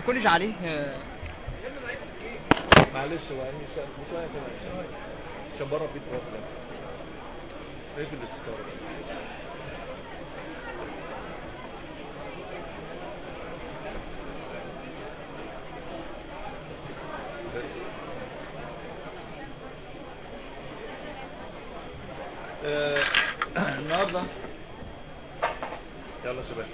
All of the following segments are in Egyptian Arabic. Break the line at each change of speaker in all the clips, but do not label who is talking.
كلش عليه آه،
معلش هو يعني شوية شوية كده عشان بره في تراب ده ايه في الاستاره ده؟ آه، النهارده يلا شباب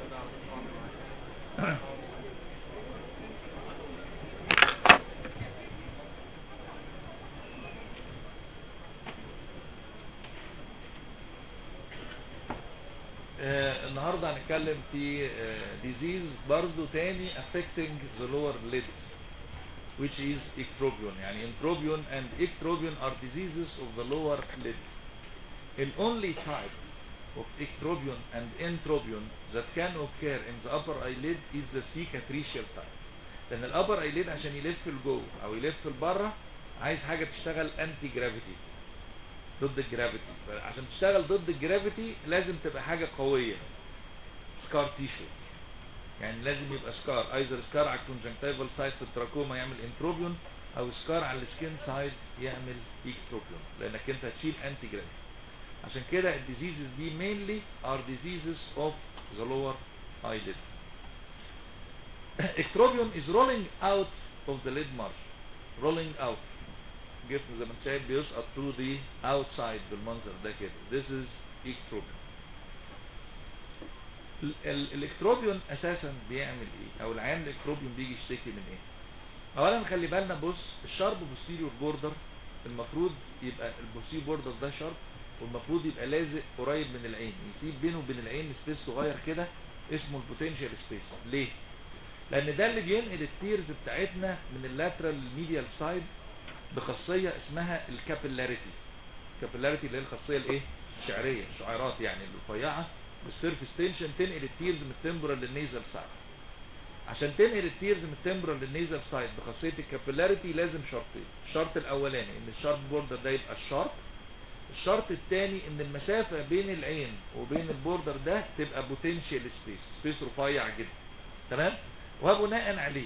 آه، النهارده هنتكلم في آه، disease برضو تاني affecting the lower lid which is ectropion يعني entropion and ectropion are diseases of the lower lid the only type of ectropion and entropion that can occur in the upper eyelid is the cicatricial type لان الابر eyelid عشان يلف لجوه او يلف لبره عايز حاجه تشتغل انتي جرافيتي ضد الجرافيتي عشان تشتغل ضد الجرافيتي لازم تبقى حاجة قوية سكار تيشو يعني لازم يبقى سكار ايزر سكار على الكونجنكتيفال سايد في التراكوما يعمل انتروبيون او سكار على السكين سايد يعمل اكتروبيون لانك انت هتشيل انتي جرافيتي عشان كده الديزيزز دي mainly are diseases of the lower eyelid ectropion is rolling out of the lid margin rolling out جسم زي ما انت شايف بيسقط through the outside بالمنظر ده كده this is ectropion ال- ال- الاكتروبيون اساسا بيعمل ايه او العيان الاكتروبيون بيجي يشتكي من ايه اولا خلي بالنا بص الشارب بوستيريور بوردر المفروض يبقى البوستيريور بوردر ده شارب والمفروض يبقى لازق قريب من العين يسيب بينه وبين العين سبيس صغير كده اسمه البوتنشال سبيس ليه لان ده اللي بينقل التيرز بتاعتنا من اللاترال ميديال سايد بخاصية اسمها الكابيلاريتي الكابيلاريتي اللي هي الخاصية الايه الشعرية الشعيرات يعني الرفيعة بالسيرفيس تنشن تنقل التيرز من التمبرال للنيزل سايد عشان تنقل التيرز من التمبرال للنيزل سايد بخاصية الكابيلاريتي لازم شرطين الشرط الاولاني ان الشارب بوردر ده يبقى الشارب الشرط الثاني ان المسافة بين العين وبين البوردر ده تبقى بوتنشال سبيس سبيس رفيع جدا تمام وبناء عليه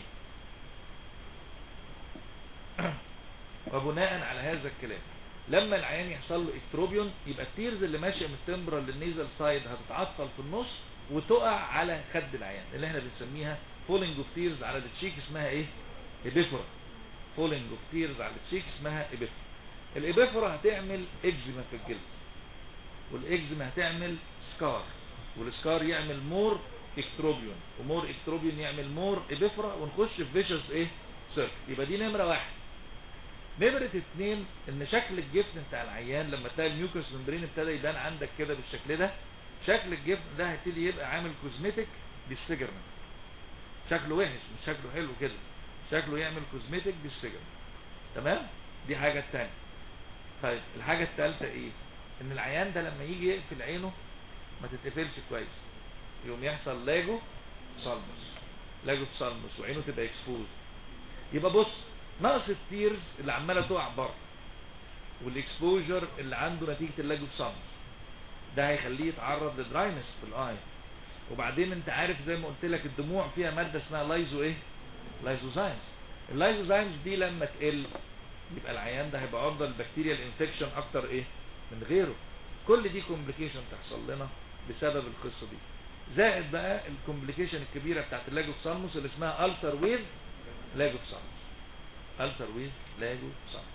وبناء على هذا الكلام لما العيان يحصل له اكتروبيون يبقى التيرز اللي ماشيه من التمبرال للنيزل سايد هتتعطل في النص وتقع على خد العيان اللي احنا بنسميها فولينج اوف تيرز على التشيك اسمها ايه ابيفورا فولينج اوف تيرز على التشيك اسمها ابيفورا الابيفورا هتعمل اكزيما في الجلد والاكزيما هتعمل سكار والسكار يعمل مور اكتروبيون ومور اكتروبيون يعمل مور ابيفورا ونخش في فيشس ايه سيرك يبقى دي نمره واحد نمرة اتنين ان شكل الجفن بتاع العيان لما تلاقي الميوكس ممبرين ابتدى يبان عندك كده بالشكل ده شكل الجفن ده هيبتدي يبقى عامل كوزمتيك ديسفيجرمنت شكله وحش مش شكله حلو كده شكله يعمل كوزمتيك ديسفيجرمنت تمام دي حاجة التانية طيب الحاجة التالتة ايه ان العيان ده لما يجي يقفل عينه ما تتقفلش كويس يقوم يحصل لاجو سالموس لاجو سالموس وعينه تبقى اكسبوز يبقى بص نقص التيرز اللي عماله تقع بره والاكسبوجر اللي عنده نتيجه اللاجو سالموس ده هيخليه يتعرض لدراينس في الاي وبعدين انت عارف زي ما قلت لك الدموع فيها ماده اسمها لايزو ايه لايزوزايمز اللايزوزايمز دي لما تقل يبقى العيان ده هيبقى عرضه للبكتيريا الانفكشن اكتر ايه من غيره كل دي كومبليكيشن تحصل لنا بسبب القصه دي زائد بقى الكومبليكيشن الكبيره بتاعت اللاجو سالموس اللي اسمها التر ويف لاجو سالموس التر ويف لاجو سالموس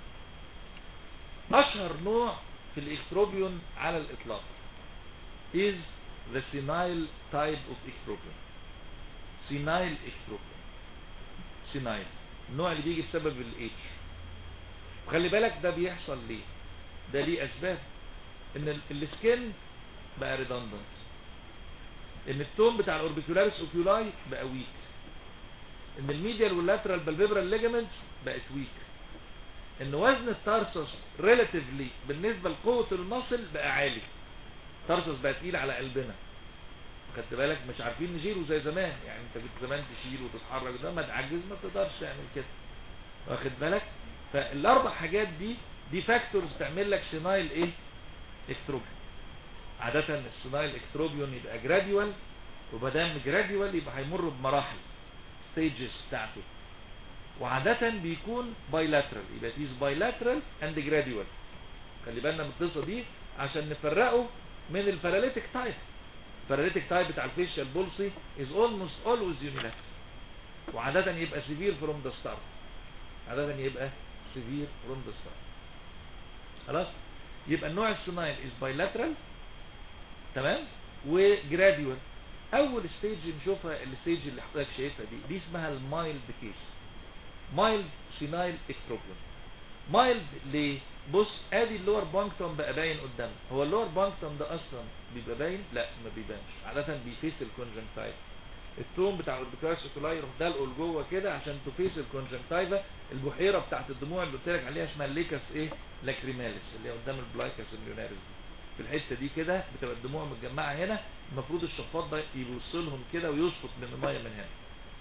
اشهر نوع في الاكتروبيون على الاطلاق is the senile type of ectropion senile ectropion senile النوع اللي بيجي بسبب الايدج وخلي بالك ده بيحصل ليه ده ليه اسباب ان ال- السكن بقى redundant ان التون بتاع الاوربيكولاريس اوكيولاي بقى ويك ان الميديال واللاترال بالفيبرال ليجامنتس بقت ويك ان وزن التارسس ريلاتيفلي بالنسبه لقوه المصل بقى عالي التارسس بقى تقيل على قلبنا خدت بالك مش عارفين نشيله زي زمان يعني انت كنت زمان تشيل وتتحرك ده ما تعجز ما تقدرش تعمل كده واخد بالك فالاربع حاجات دي دي فاكتورز تعمل لك سينايل ايه اكتروبيون عادة السينايل اكتروبيون يبقى جراديوال ومادام جراديوال يبقى هيمر بمراحل ستيجز بتاعته وعادة بيكون بايلاترال يبقى تيز بايلاترال اند جراديوال خلي بالنا من القصه دي عشان نفرقه من الباراليتيك تايب الباراليتيك تايب بتاع الفيشال بولسي از اولموست اولويز يونيلاترال وعادة يبقى سيفير فروم ذا ستارت عادة يبقى سيفير فروم ذا ستارت خلاص يبقى النوع السنايل از بايلاترال تمام وجراديوال اول ستيج نشوفها الستيج اللي حضرتك شايفها دي دي اسمها المايلد كيس مايلد سينايل اكتروبيون مايلد ليه بص ادي اللور بانكتون بقى باين قدامنا هو اللور بانكتون ده اصلا بيبقى باين لا ما بيبانش عاده بيفيس الكونجنكتايف التوم بتاع البكاش اوكولاي يروح دلقه لجوه كده عشان تفيس الكونجنكتايفا البحيره بتاعت الدموع اللي قلت لك عليها اسمها الليكس ايه لاكريماليس اللي هي قدام البلايكس المليوناريس دي في الحته دي كده بتبقى الدموع متجمعه هنا المفروض الشفاط ده يوصلهم كده ويسقط من الميه من هنا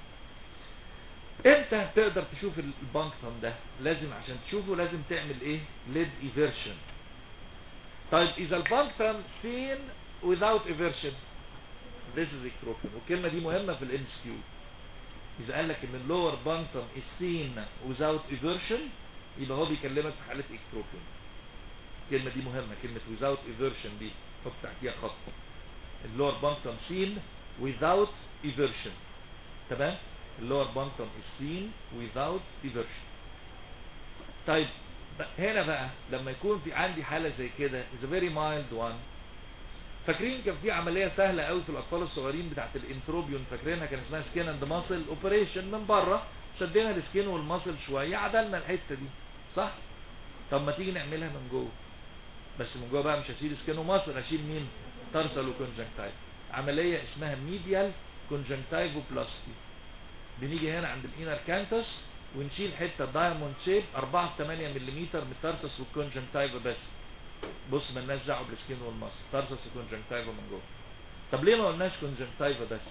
امتى تقدر تشوف البانكتون ده لازم عشان تشوفه لازم تعمل ايه ليد ايفيرشن طيب اذا البانكتون seen without eversion this is ectropion والكلمه دي مهمه في الام كيو اذا قال لك ان اللور بانكتون is seen without eversion يبقى هو بيكلمك في حاله ectropion الكلمه دي مهمه كلمه without eversion دي حط تحتيها خط اللور بانكتون seen without eversion تمام اللور بانكتون is seen without eversion طيب هنا بقى لما يكون في عندي حالة زي كده is a very mild one فاكرين كان في عملية سهلة قوي في الأطفال الصغيرين بتاعت الانتروبيون فاكرينها كان اسمها سكين اند ماسل اوبريشن من بره شدينا السكين والماسل شوية عدلنا الحتة دي صح طب ما تيجي نعملها من جوه بس من جوه بقى مش هشيل سكين وماسل هشيل مين ترسل وكونجنكتايف عملية اسمها ميديال كونجنكتايفوبلاستي بنيجي هنا عند الانر كانتس ونشيل حته دايموند شيب 4 في 8 ملم من الترسس والكونجنكتايفا بس بص مالناش دعوه بالسكين والمصل ترسس وكونجنكتايفا من جوه طب ليه ما قلناش كونجنكتايفا بس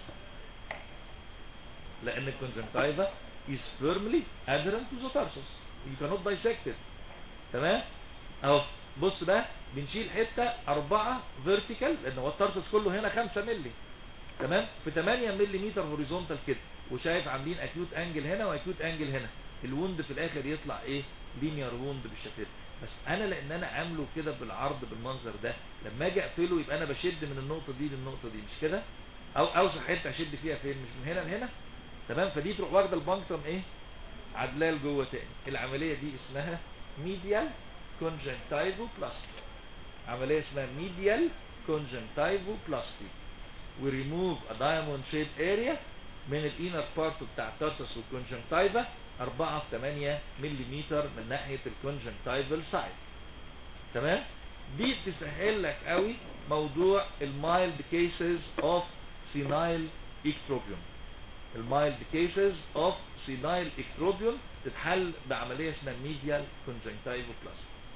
لان الكونجنكتايفا is firmly adherent to the tarsus you cannot dissect it تمام اهو بص بقى بنشيل حته 4 فيرتيكال لان هو الترسس كله هنا 5 مللي تمام في 8 ملم هوريزونتال كده وشايف عاملين اكيوت انجل هنا واكيوت انجل هنا الوند في الاخر يطلع ايه لينير ووند بالشكل ده بس انا لان انا عامله كده بالعرض بالمنظر ده لما اجي اقفله يبقى انا بشد من النقطه دي للنقطه دي مش كده او اوسع حته اشد فيها فين مش من هنا لهنا تمام فدي تروح واخده البانكتوم ايه عدلاه لجوه تاني العمليه دي اسمها ميديال كونجنتايفو بلاستي عمليه اسمها ميديال كونجنتايفو بلاستي we remove a diamond shaped area من الانر بارت بتاع الترسس والكونجنكتايفا 4 في 8 ملم من ناحية الكونجنكتايفال سايد تمام دي تسهل لك قوي موضوع المايلد كيسز اوف سينايل اكتروبيوم المايلد كيسز اوف سينايل اكتروبيوم تتحل بعملية اسمها ميديال كونجنكتايفو بلاس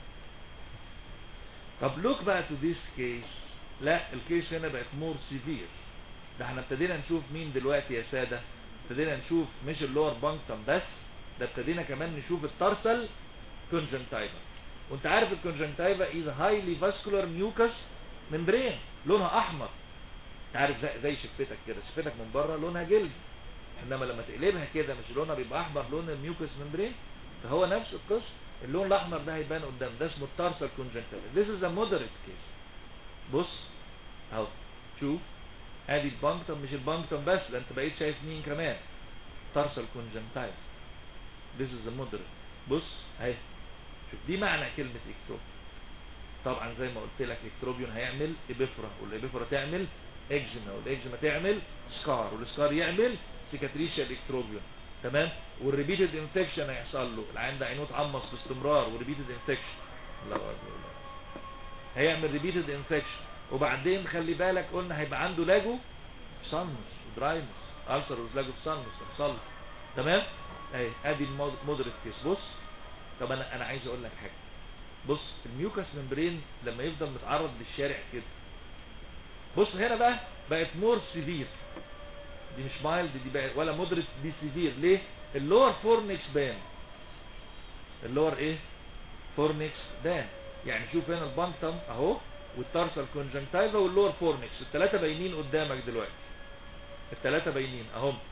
طب لوك بقى تو ذيس كيس لا الكيس هنا بقت مور سيفير ده احنا ابتدينا نشوف مين دلوقتي يا سادة ابتدينا نشوف مش اللور بانكتم بس ده ابتدينا كمان نشوف الترسل كونجنتايفا وانت عارف الكونجنتايفا از هايلي فاسكولار ميوكس ممبرين لونها احمر انت عارف زي, زي شفتك كده شفتك من بره لونها جلد انما لما تقلبها كده مش لونها بيبقى احمر لون الميوكس ممبرين فهو نفس القصه اللون الاحمر ده هيبان قدام ده اسمه الترسل كونجنتايفا this is a moderate case بص اهو شوف ادي البانكتوم مش البانكتوم بس ده انت بقيت شايف مين كمان ترسل كونجنتايف this is the moderate بص اهي شوف دي معنى كلمة اكتروب طبعا زي ما قلت لك اكتروبيون هيعمل ابيفرا والابيفرا تعمل اكزيما والاكزيما تعمل سكار والسكار يعمل سيكاتريشيا الاكتروبيون تمام والريبيتد انفكشن هيحصل له العين ده عينه اتعمص باستمرار وريبيتد انفكشن الله اكبر هيعمل ريبيتد انفكشن وبعدين خلي بالك قلنا هيبقى عنده لاجو سانس ودراينس ألسر ولاجو سانس تحصل تمام اهي ادي المودريت كيس بص طب انا انا عايز اقول لك حاجه بص الميوكاس ممبرين لما يفضل متعرض للشارع كده بص هنا بقى بقت مور سيفير دي مش مايلد دي بقى ولا مودريت دي سيفير ليه اللور فورنكس بان اللور ايه فورنكس بان يعني شوف هنا البانكتم اهو والتارسال كونجنكتايفا واللور فورنكس الثلاثه باينين قدامك دلوقتي الثلاثه باينين اهم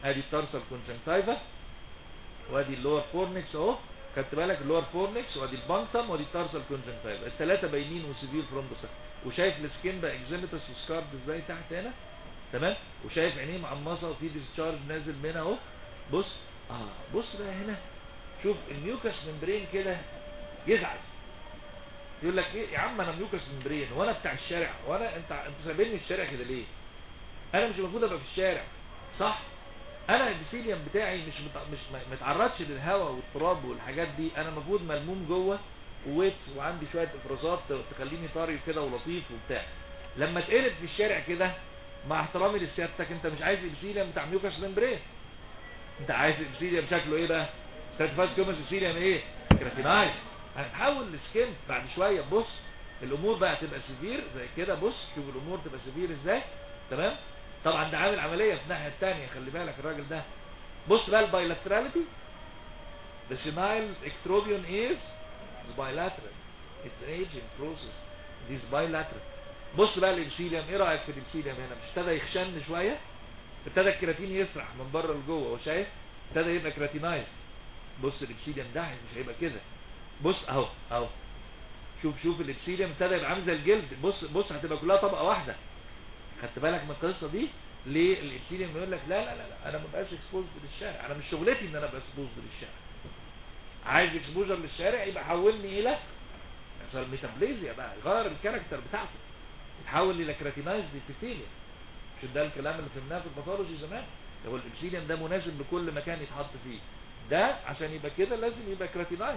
ادي التارسال كونجنكتيفا وادي اللور فورنكس اهو خدت بالك اللور فورنكس وادي البانكتم وادي التارسال كونجنكتيفا الثلاثه باينين وسيفير ثرومبوس وشايف السكين بقى اكزيمتس وسكارد ازاي تحت هنا تمام وشايف عينيه معمصه وفي ديسشارج نازل منها اهو بص اه بص بقى هنا شوف الميوكس ممبرين كده يزعل يقول لك ايه يا عم انا ميوكس ممبرين وانا بتاع الشارع وانا انت انت سايبني الشارع كده ليه انا مش المفروض ابقى في الشارع صح انا الابيثيليوم بتاعي مش مت... مش ما متعرضش للهواء والتراب والحاجات دي انا المفروض ملموم جوه وويت وعندي شويه افرازات تخليني طري كده ولطيف وبتاع لما اتقلب في الشارع كده مع احترامي لسيادتك انت مش عايز الابيثيليوم بتاع ميوكس ممبرين انت عايز الابيثيليوم شكله ايه بقى سيرتيفايد كومس ابيثيليوم ايه كراتينايز هنحول السكين بعد شويه بص الامور بقى تبقى سيفير زي كده بص شوف الامور تبقى سيفير ازاي تمام طبعا ده عامل عمليه في الناحيه الثانيه خلي بالك الراجل ده بص بقى البايلاتراليتي the senile ectropion is bilateral it's an aging process it is bilateral بص بقى الابسيليوم ايه رايك في الابسيليوم هنا مش ابتدى يخشن شويه ابتدى الكراتين يسرح من بره لجوه هو شايف ابتدى يبقى كراتينايز بص الابسيليوم ده مش هيبقى كده بص اهو اهو شوف شوف الابسيليوم ابتدى يبقى عامل زي الجلد بص بص هتبقى كلها طبقه واحده خدت بالك من القصه دي ليه الابسيليوم يقول لك لا لا لا, لا انا ما بقاش اكسبوزد للشارع انا مش شغلتي ان انا ابقى اكسبوزد للشارع عايز اكسبوجر للشارع يبقى حولني الى يحصل ميتابليزيا بقى غير الكاركتر بتاعته يتحول الى كراتينايز ابيثيليوم مش ده الكلام اللي فهمناه في الباثولوجي زمان هو الابسيليوم ده مناسب لكل مكان يتحط فيه ده عشان يبقى كده لازم يبقى كراتينايز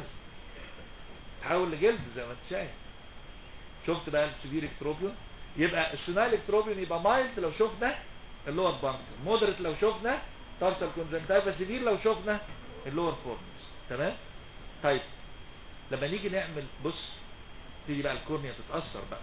تحول لجلد زي ما انت شايف شفت بقى السيفير اكتروبيون يبقى السينال اكتروبيون يبقى مايلد لو شفنا اللور بانك مودريت لو شفنا تارسال كونجنتايفا سيفير لو شفنا اللور فورنس تمام طيب لما نيجي نعمل بص تيجي بقى الكورنيا تتأثر بقى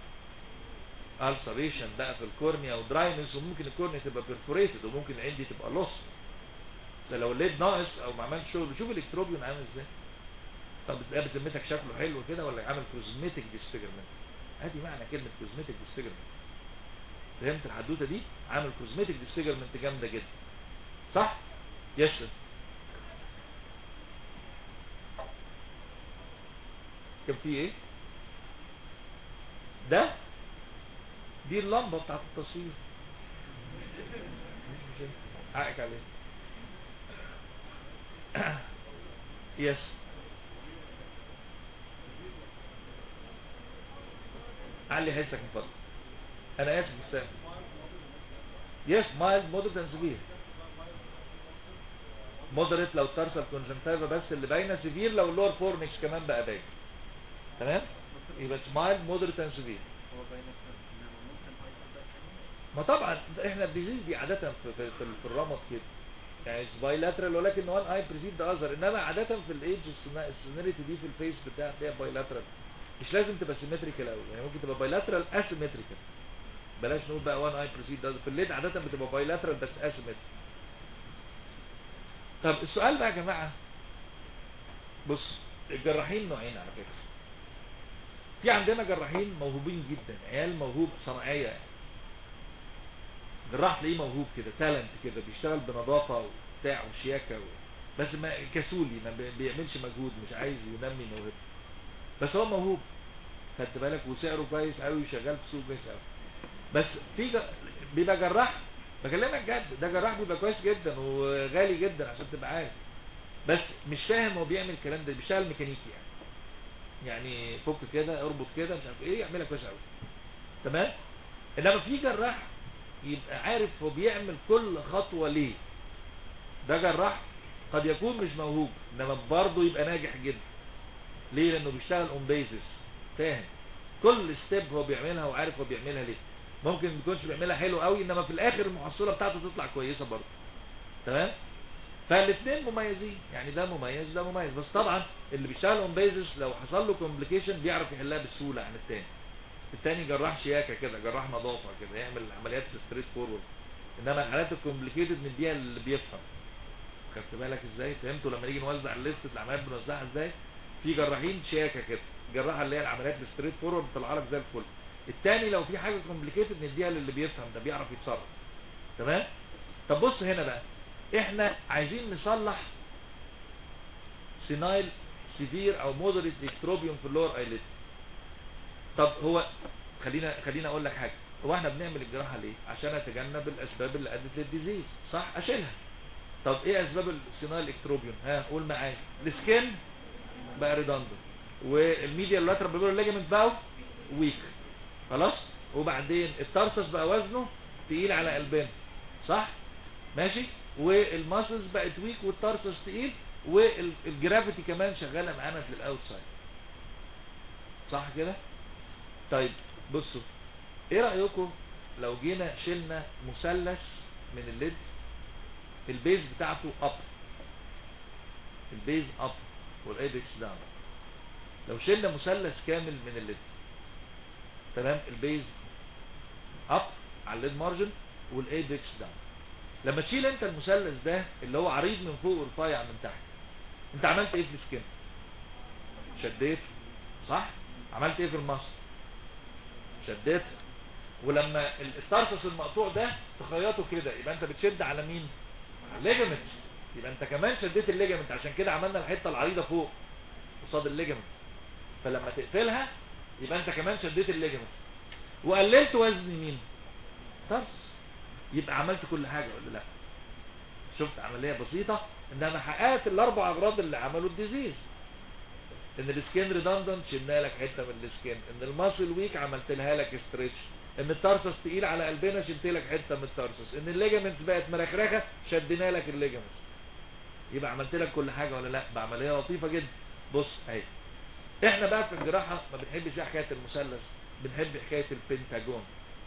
السريشن بقى في الكورنيا ودراينس وممكن الكورنيا تبقى بيرفوريتد وممكن عندي تبقى لوس ده لو الليد ناقص او ما عملش شغل شوف الاكتروبيون عامل ازاي طب ده بذمتك شكله حلو كده ولا عامل كوزمتيك ديسفيجرمنت ادي معنى كلمه كوزمتيك ديسفيجرمنت فهمت الحدوته دي عامل كوزمتيك ديسفيجرمنت جامده جدا صح يس كان في ايه ده دي اللمبه بتاعت التصوير حقك عليه يس علي حسك من فضلك انا اسف بس يس مايلد مودريت اند سيفير مودريت لو ترسل كونجنتايفا بس اللي باينه سيفير لو اللور فورنكس كمان بقى باين تمام يبقى مايلد مودريت اند سيفير ما طبعا احنا الديزيز دي عاده في في, في, في الرمض كده يعني بايلاترال ولكن وان اي بريزيد ذا اذر انما عاده في الايدج السيناريتي دي في الفيس بتاع تلاقيها بايلاترال مش لازم تبقى سيمتريكال قوي يعني ممكن تبقى بايلاترال اسيمتريكال بلاش نقول بقى وان اي بريزيد ذا في الليد عاده بتبقى بايلاترال بس اسيمتريكال طب السؤال بقى يا جماعه بص الجراحين نوعين على فكره في عندنا جراحين موهوبين جدا عيال موهوب صناعيه يعني جراح تلاقيه موهوب كده تالنت كده بيشتغل بنظافه وبتاع وشياكه و... بس ما كسولي ما بيعملش مجهود مش عايز ينمي موهبته بس هو موهوب خدت بالك وسعره كويس قوي وشغال في سوق كويس قوي بس في ج... بيبقى جراح بكلمك جد ده جراح بيبقى كويس جدا وغالي جدا عشان تبقى عارف بس مش فاهم هو بيعمل الكلام ده بيشتغل ميكانيكي يعني يعني فك كده اربط كده مش عارف ايه يعملها كويس قوي تمام انما في جراح يبقى عارف هو بيعمل كل خطوة ليه ده جراح قد يكون مش موهوب انما برضه يبقى ناجح جدا ليه لانه بيشتغل اون بيزس فاهم كل ستيب هو بيعملها وعارف هو بيعملها ليه ممكن ما يكونش بيعملها حلو قوي انما في الاخر المحصله بتاعته تطلع كويسه برضه تمام فالاثنين مميزين يعني ده مميز ده مميز بس طبعا اللي بيشتغل اون بيزس لو حصل له كومبليكيشن بيعرف يحلها بسهوله عن الثاني التاني جراح شياكة كده جراح نظافة كده يعمل عمليات في ستريت فورورد انما الحالات الكومبليكيتد نديها اللي بيفهم خدت بالك ازاي فهمتوا لما نيجي نوزع الليست العمليات بنوزعها ازاي في جراحين شياكة كده جراحة اللي هي العمليات الستريت فورورد بتطلع لك زي الفل التاني لو في حاجة كومبليكيتد نديها للي بيفهم ده بيعرف يتصرف تمام طب بص هنا بقى احنا عايزين نصلح سينايل سيفير او مودريت اكتروبيوم في اللور ايليت طب هو خلينا خلينا اقول لك حاجه هو احنا بنعمل الجراحه ليه عشان اتجنب الاسباب اللي ادت للديزيز صح اشيلها طب ايه اسباب السينايل اكتروبيوم ها قول معايا السكين بقى ريدندنت والميديال لاترال بيبول ليجمنت بقى ويك خلاص وبعدين التارسس بقى وزنه تقيل على قلبنا صح ماشي والماسلز بقت ويك والتارسس تقيل والجرافيتي كمان شغاله معانا في الاوتسايد صح كده طيب بصوا ايه رايكم لو جينا شلنا مثلث من الليد البيز بتاعته اب البيز اب والايبكس داون لو شلنا مثلث كامل من الليد تمام البيز اب على الليد مارجن والايبكس داون لما تشيل انت المثلث ده اللي هو عريض من فوق ورفيع من تحت انت عملت ايه في السكين شديت صح عملت ايه في المصر شديت ولما التارسس المقطوع ده تخيطه كده يبقى انت بتشد على مين الليجمنت يبقى انت كمان شديت الليجمنت عشان كده عملنا الحته العريضه فوق قصاد الليجمنت فلما تقفلها يبقى انت كمان شديت الليجمنت وقللت وزن مين ترس يبقى عملت كل حاجه ولا لا شفت عمليه بسيطه ان انا حققت الاربع اغراض اللي عملوا الديزيز ان السكين ريدندنت شلنا لك حته من السكين ان الماسل ويك عملت لها لك ستريتش ان التارسس تقيل على قلبنا شلت لك حته من التارسس ان الليجمنت بقت مرخرخه شدينا لك الليجمنت يبقى عملت لك كل حاجه ولا لا بعمليه لطيفه جدا بص اهي احنا بقى في الجراحه ما بنحبش حكايه المثلث بنحب حكايه البنتاجون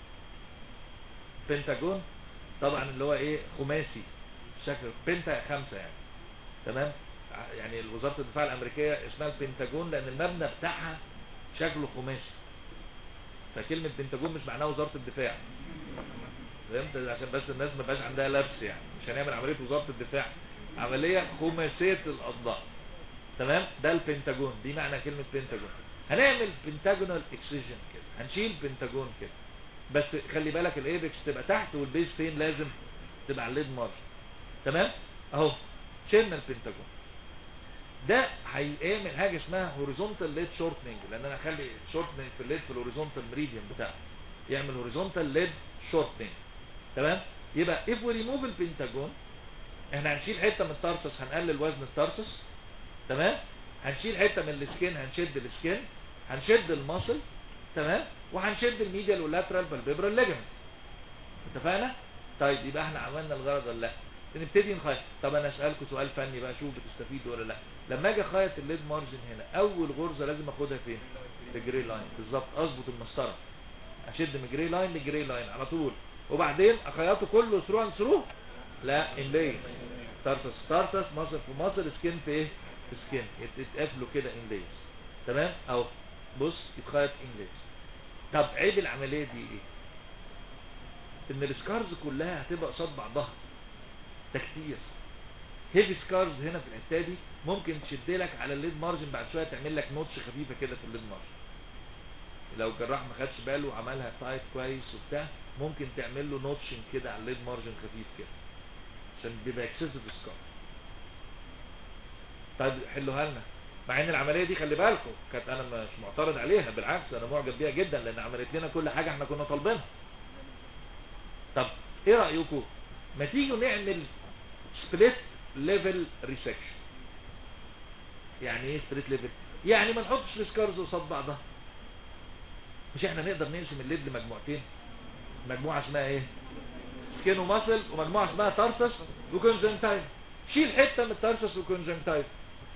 بنتاجون طبعا اللي هو ايه خماسي شكل بنتا خمسة يعني تمام يعني وزارة الدفاع الامريكية اسمها البنتاجون لان المبنى بتاعها شكله خماسي فكلمة بنتاجون مش معناها وزارة الدفاع فهمت عشان بس الناس ما بقاش عندها لبس يعني مش هنعمل عملية وزارة الدفاع عملية خماسية الاضلاع تمام ده البنتاجون دي معنى كلمة بنتاجون هنعمل بنتاجونال اكسجن كده هنشيل بنتاجون كده بس خلي بالك الايبكس تبقى تحت والبيز فين لازم تبقى على الليد مارج تمام اهو شلنا البنتاجون ده هيعمل حاجه اسمها هوريزونتال ليد شورتنج لان انا اخلي شورتنج في الليد في الهوريزونتال ميريديان بتاعه يعمل هوريزونتال ليد شورتنج تمام يبقى if we remove البنتاجون احنا هنشيل حته من التارسس هنقلل وزن التارسس تمام هنشيل حته من السكين هنشد السكين هنشد الماسل تمام وهنشد الميديال واللاترال بالبيبرال ليجمنت اتفقنا طيب يبقى احنا عملنا الغرض ولا لا نبتدي نخيط طب انا اسالكم سؤال فني بقى شوف بتستفيدوا ولا لا لما اجي اخيط الليد مارجن هنا اول غرزه لازم اخدها فين في الجري لاين بالظبط اظبط المسطره اشد من جري لاين لجري لاين على طول وبعدين اخيطه كله ثرو اند ثرو لا انليز تارسس تارسس مصر في مصر سكين في ايه في سكين يتقفلوا كده انليز تمام اهو بص يتخيط انليز طب عيب العمليه دي ايه ان السكارز كلها هتبقى قصاد بعضها ده كتير هيفي سكارز هنا في الحته دي ممكن تشد لك على الليد مارجن بعد شويه تعمل لك نوتش خفيفه كده في الليد مارجن لو الجراح ما خدش باله وعملها تايت كويس وبتاع ممكن تعمل له نوتشن كده على الليد مارجن خفيف كده عشان بيبقى اكسسيف سكار طيب حلوها لنا مع ان العمليه دي خلي بالكم كانت انا مش معترض عليها بالعكس انا معجب بيها جدا لان عملت لنا كل حاجه احنا كنا طالبينها طب ايه رايكم ما تيجوا نعمل سبليت ليفل ريسكشن يعني ايه سبليت ليفل يعني ما نحطش السكارز قصاد بعضها مش احنا نقدر نقسم الليد لمجموعتين مجموعه اسمها ايه سكين وماسل ومجموعه اسمها تارسس وكونجنتايف شيل حته من التارسس وكونجنتايف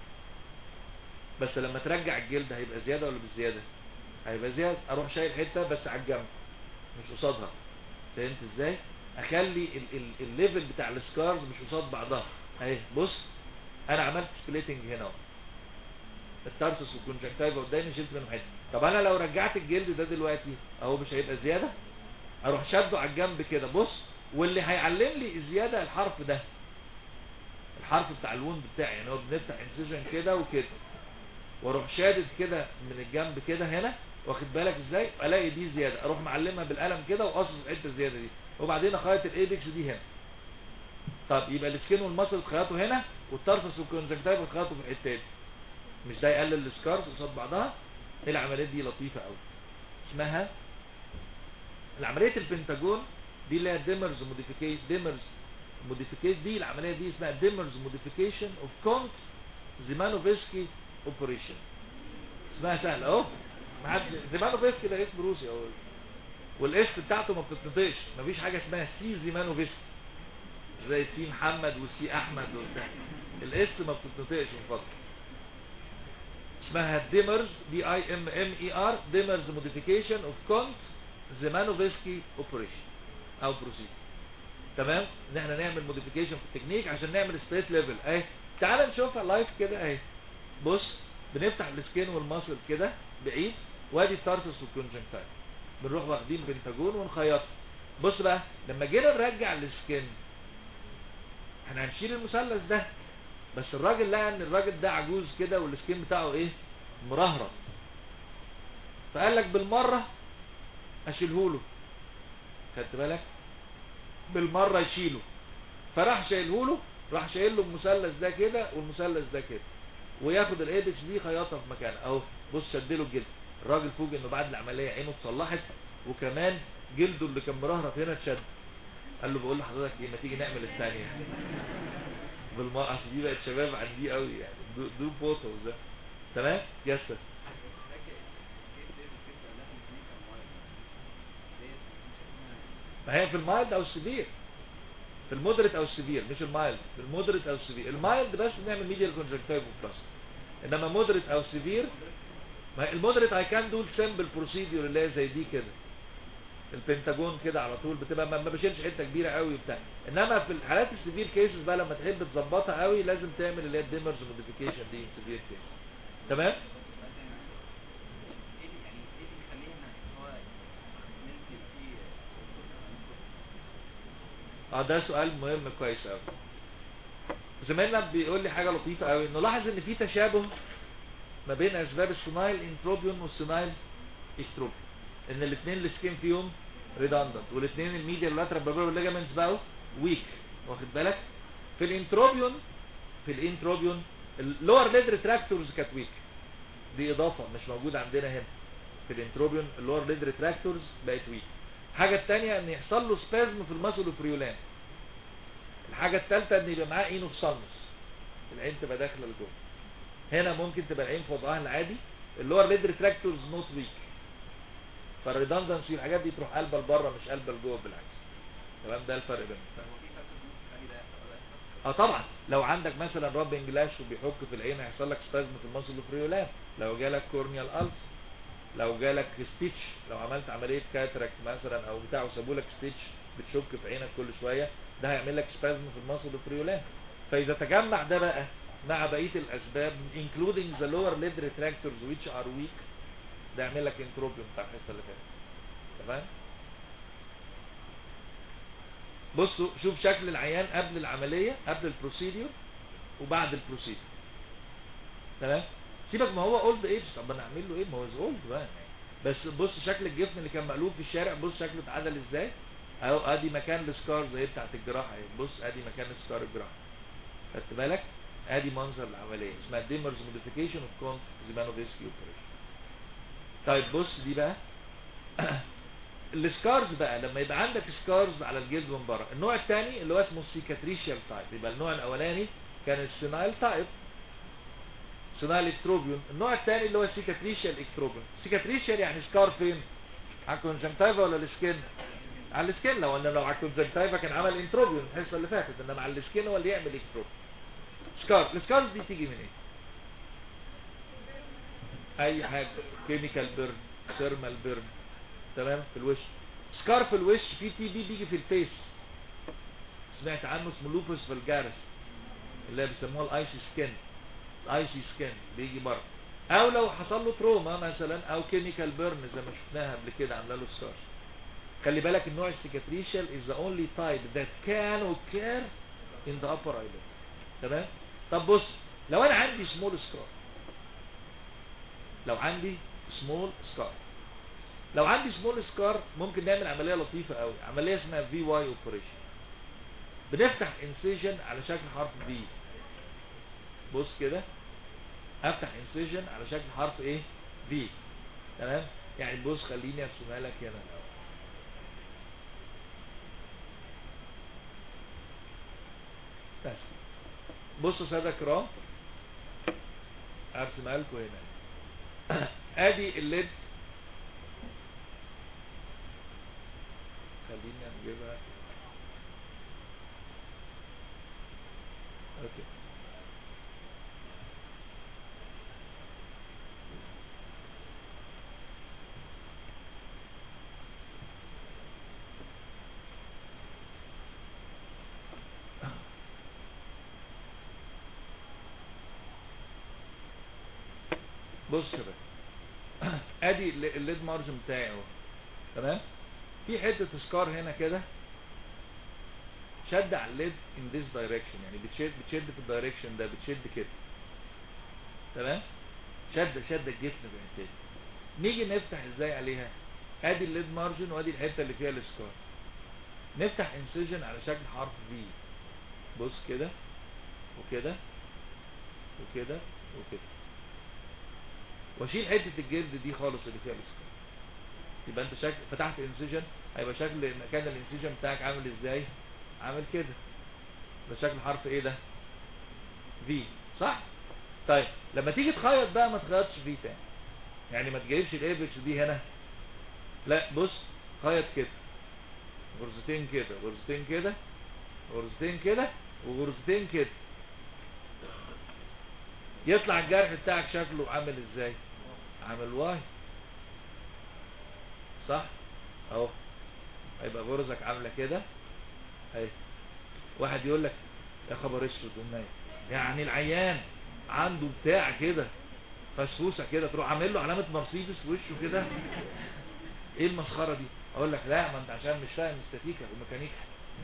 بس لما ترجع الجلد هيبقى زياده ولا مش زياده هيبقى زياده اروح شايل حته بس على الجنب مش قصادها فهمت ازاي اخلي ال ال الليفل بتاع السكارز مش قصاد بعضها اهي بص انا عملت سبليتنج هنا اهو التارسس والكونجنكتيفا قدامي شلت منهم حته طب انا لو رجعت الجلد ده دلوقتي اهو مش هيبقى زياده اروح شده على الجنب كده بص واللي هيعلم لي الزياده الحرف ده الحرف بتاع الوند بتاعي يعني هو بنفتح انسيجن كده وكده واروح شادد كده من الجنب كده هنا واخد بالك ازاي الاقي دي زياده اروح معلمها بالقلم كده واقصص الحته الزياده دي وبعدين اخيط الايبكس دي هنا طب يبقى السكين والمصل اتخيطوا هنا والترفس والكونجكتيفا اتخيطوا في الحته دي مش ده يقلل السكارز قصاد بعضها العمليات دي لطيفه قوي اسمها العمليه البنتاجون دي اللي هي ديمرز موديفيكيشن ديمرز موديفيكيشن دي العمليه دي اسمها ديمرز موديفيكيشن اوف كونت زيمانوفسكي اوبريشن اسمها سهله اهو ما حد زيمانوفسكي ده اسم روسي اهو والاس بتاعته ما بتتنطقش مفيش حاجه اسمها سي زيمانوفسكي زي سي محمد وسي احمد وبتاع الاس ما بتتنطقش من فضلك اسمها ديمرز دي اي ام ام اي ار ديمرز موديفيكيشن اوف كونت زيمانوفسكي اوبريشن او بروسيد تمام ان احنا نعمل موديفيكيشن في التكنيك عشان نعمل ستريت ليفل اهي تعال نشوفها لايف كده اهي بص بنفتح السكين والماسل كده بعيد وادي التارسس والكونجنكتايف بنروح واخدين بنتاجون ونخيطه بص بقى لما جينا نرجع السكين احنا هنشيل المثلث ده بس الراجل لقى ان الراجل ده عجوز كده والسكين بتاعه ايه مرهرب فقال لك بالمره اشيله له خدت بالك بالمره يشيله فراح شايله له راح شايل له المثلث ده كده والمثلث ده كده وياخد الايدكس دي خياطه في مكانها اهو بص شد له الجلد الراجل فوق انه بعد العمليه عينه اتصلحت وكمان جلده اللي كان مرهرب هنا اتشد قال له بقول لحضرتك ايه ما تيجي نعمل الثانيه بالمره عشان دي بقت شباب عن دي قوي يعني دو, دو فوتو ده تمام يس ما هي في المايلد او السيفير في المودريت او السيفير مش المايلد في المودريت او السيفير المايلد بس بنعمل ميديال كونجكتيف بلس انما مودريت او سيفير ما المودريت اي كان دول سمبل بروسيدور اللي هي زي دي كده البنتاجون كده على طول بتبقى ما ما بشيلش حته كبيره قوي وبتاع انما في الحالات السيفير كيسز بقى لما تحب تظبطها قوي لازم تعمل اللي هي الديمرز موديفيكيشن دي سيفير كيس تمام اه ده سؤال مهم كويس قوي زميلنا بيقول لي حاجه لطيفه قوي انه لاحظ ان في تشابه ما بين اسباب السينايل انتروبيون والسينايل اكتروبيون ان الاثنين السكين فيهم ريدندنت والاثنين الميديال لاترال بابيرال ليجامنتس بقوا ويك واخد بالك في الانتروبيون في الانتروبيون اللور ليد ريتراكتورز كانت ويك دي اضافه مش موجوده عندنا هنا في الانتروبيون اللور ليد ريتراكتورز بقت ويك الحاجه الثانيه ان يحصل له سبازم في الماسل وفريولان الحاجه الثالثه ان يبقى معاه اينوفسالمس العين تبقى داخله لجوه هنا ممكن تبقى العين في وضعها العادي اللور ليد ريتراكتورز نوت ويك فالريدندنسي الحاجات دي تروح قلبه لبره مش قلبه لجوه بالعكس تمام ده الفرق بين اه طبعا لو عندك مثلا رابنج لاش وبيحك في العين هيحصل لك سبازم في الماسل وفريولان لو جالك كورنيال الف لو جالك ستيتش لو عملت عمليه كاتراكت مثلا او بتاع وسابوا لك ستيتش بتشك في عينك كل شويه ده هيعمل لك سبازم في الماسل وفريولان فاذا تجمع ده بقى مع بقيه الاسباب including the lower lid retractors which are weak ده يعمل لك انتروبيوم بتاع الحصه اللي فاتت تمام بصوا شوف شكل العيان قبل العمليه قبل البروسيديور وبعد البروسيديور تمام سيبك ما هو اولد ايج طب انا اعمل له ايه ما هو اولد بقى بس بص شكل الجفن اللي كان مقلوب في الشارع بص شكله اتعدل ازاي اهو ادي مكان السكار زي بتاعت الجراحه اهي بص ادي مكان السكار الجراحه خدت بالك ادي منظر العمليه اسمها ديمرز موديفيكيشن اوف كونت زيمانوفسكي اوبريشن طيب بص دي بقى السكارز بقى لما يبقى عندك سكارز على الجلد من بره النوع الثاني اللي هو اسمه السيكاتريشيال تايب يبقى النوع الاولاني كان السينايل تايب سينايل اكتروبيون النوع الثاني اللي هو السيكاتريشيال اكتروبيون السيكاتريشيال يعني سكار فين على الكونجنكتيفا ولا السكين على السكين لو ان لو على الكونجنكتيفا كان عمل انتروبيون الحصه اللي فاتت انما على السكين هو اللي يعمل اكتروبيون سكار السكارز دي تيجي من ايه اي حاجه كيميكال بيرن ثيرمال بيرن تمام في الوش سكار في الوش في تي بي بيجي في الفيس سمعت عنه اسمه لوبوس فالجارس اللي بيسموها الايسي سكين الايسي سكين بيجي بره او لو حصل له تروما مثلا او كيميكال بيرن زي ما شفناها قبل كده عامله له سكار خلي بالك النوع السيكاتريشال is the only type that can occur in the upper eyelid تمام طب بص لو انا عندي سمول سكار لو عندي سمول سكار لو عندي سمول سكار ممكن نعمل عمليه لطيفه قوي عمليه اسمها في واي اوبريشن بنفتح انسيجن على شكل حرف بي بص كده افتح انسيجن على شكل حرف ايه بي تمام يعني بص خليني ارسمها لك هنا بس بصوا سادة الكرام ارسمها لكم هنا ادي الليد خلينا نجيبها اوكي بص كده ادي ال- الليد مارجن بتاعي اهو تمام في حته سكار هنا كده شد على الليد in this direction يعني بتشد بتشد في الدايركشن ده بتشد كده تمام شد شد الجسم بتاعتها نيجي نفتح ازاي عليها ادي الليد مارجن وادي الحته اللي فيها السكار نفتح انسيجن على شكل حرف في بص كده وكده وكده وكده واشيل حته الجلد دي خالص اللي فيها السكار يبقى انت شكل فتحت انسيجن هيبقى شكل مكان الانسيجن بتاعك عامل ازاي عامل كده ده شكل حرف ايه ده في صح طيب لما تيجي تخيط بقى ما تخيطش في تاني يعني ما تجيبش الايبكس دي هنا لا بص خيط كده غرزتين كده غرزتين كده غرزتين كده وغرزتين كده يطلع الجرح بتاعك شكله عامل ازاي عامل واي صح اهو هيبقى غرزك عامله كده اهي واحد يقول لك يا خبر اسود والناي يعني العيان عنده بتاع كده فسفوسه كده تروح عامل له علامه مرسيدس في وشه كده ايه المسخره دي اقول لك لا ما انت عشان مش فاهم استاتيكا وميكانيكا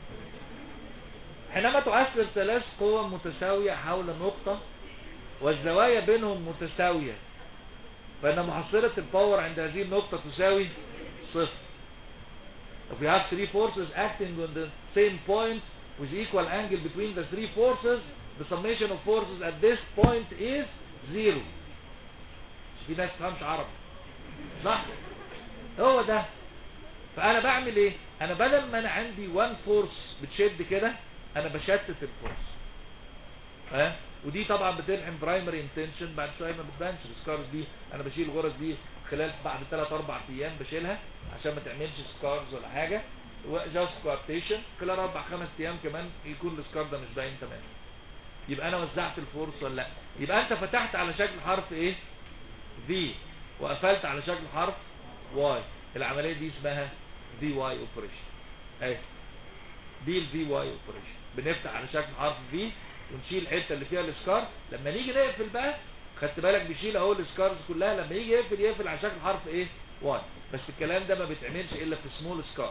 حينما تؤثر ثلاث قوى متساويه حول نقطه والزوايا بينهم متساويه فان محصله الباور عند هذه النقطه تساوي صفر If you have three forces acting on the same point with equal angle between the three forces, the summation of forces at this point is zero. في ناس تفهمش عربي صح هو ده فانا بعمل ايه انا بدل ما انا عندي وان فورس بتشد كده انا بشتت الفورس ها ودي طبعا بتلحم برايمري انتنشن بعد شويه ما بتبانش السكارز دي انا بشيل الغرز دي خلال بعد 3 4 ايام بشيلها عشان ما تعملش سكارز ولا حاجه وجاست كوارتيشن خلال 4 5 ايام كمان يكون السكار ده مش باين تماما يبقى انا وزعت الفورس ولا لا يبقى انت فتحت على شكل حرف ايه في وقفلت على شكل حرف واي العمليه دي اسمها في واي اوبريشن اهي دي الفي واي اوبريشن بنفتح على شكل حرف في ونشيل الحته اللي فيها السكار لما نيجي نقفل بقى خدت بالك بيشيل اهو السكارز كلها لما يجي يقفل يقفل على شكل حرف ايه واي بس الكلام ده ما بيتعملش الا في سمول سكار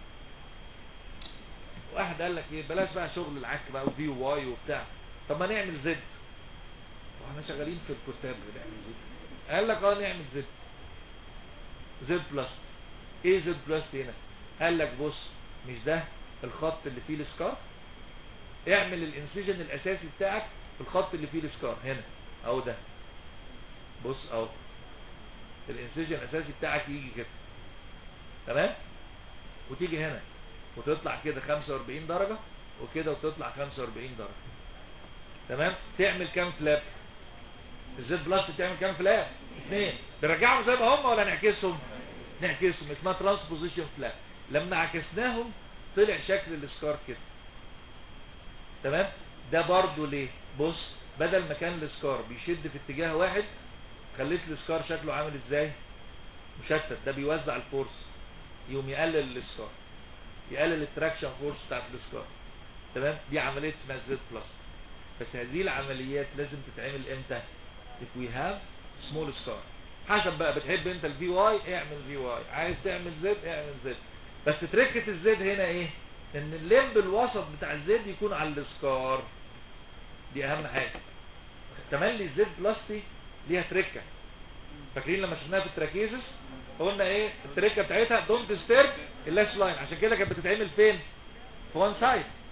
واحد قال لك ايه بلاش بقى شغل العك بقى وفي واي وبتاع طب ما نعمل زد واحنا شغالين في الكتاب بنعمل زد قال لك اه نعمل زد زد بلس ايه زد بلس هنا قال لك بص مش ده الخط اللي فيه السكار اعمل الانسيجن الاساسي بتاعك في الخط اللي فيه السكار هنا اهو ده بص اهو الانسيجن الاساسي بتاعك يجي كده تمام وتيجي هنا وتطلع كده 45 درجة وكده وتطلع 45 درجة تمام تعمل كام فلاب الزد بلس تعمل كام فلاب اثنين بنرجعهم زي ما هم ولا نعكسهم نعكسهم اسمها ترانسبوزيشن فلاب لما عكسناهم طلع شكل السكار كده تمام ده برضو ليه بص بدل ما كان السكار بيشد في اتجاه واحد خليت السكار شكله عامل ازاي مشتت ده بيوزع الفورس يقوم يقلل السكار يقلل التراكشن فورس بتاعت السكار تمام دي عمليه اسمها زد بلس بس هذه العمليات لازم تتعمل امتى if we have small scar حسب بقى بتحب انت الفي واي اعمل في واي عايز تعمل زد اعمل زد بس تركة الزد هنا ايه ان اللمب الوسط بتاع الزد يكون على السكار دي اهم حاجة تملي الزد بلاستي ليها تركة فاكرين لما شفناها في التراكيزس قلنا ايه التركة بتاعتها دونت ستيرب اللاش لاين عشان كده كانت بتتعمل فين في وان سايد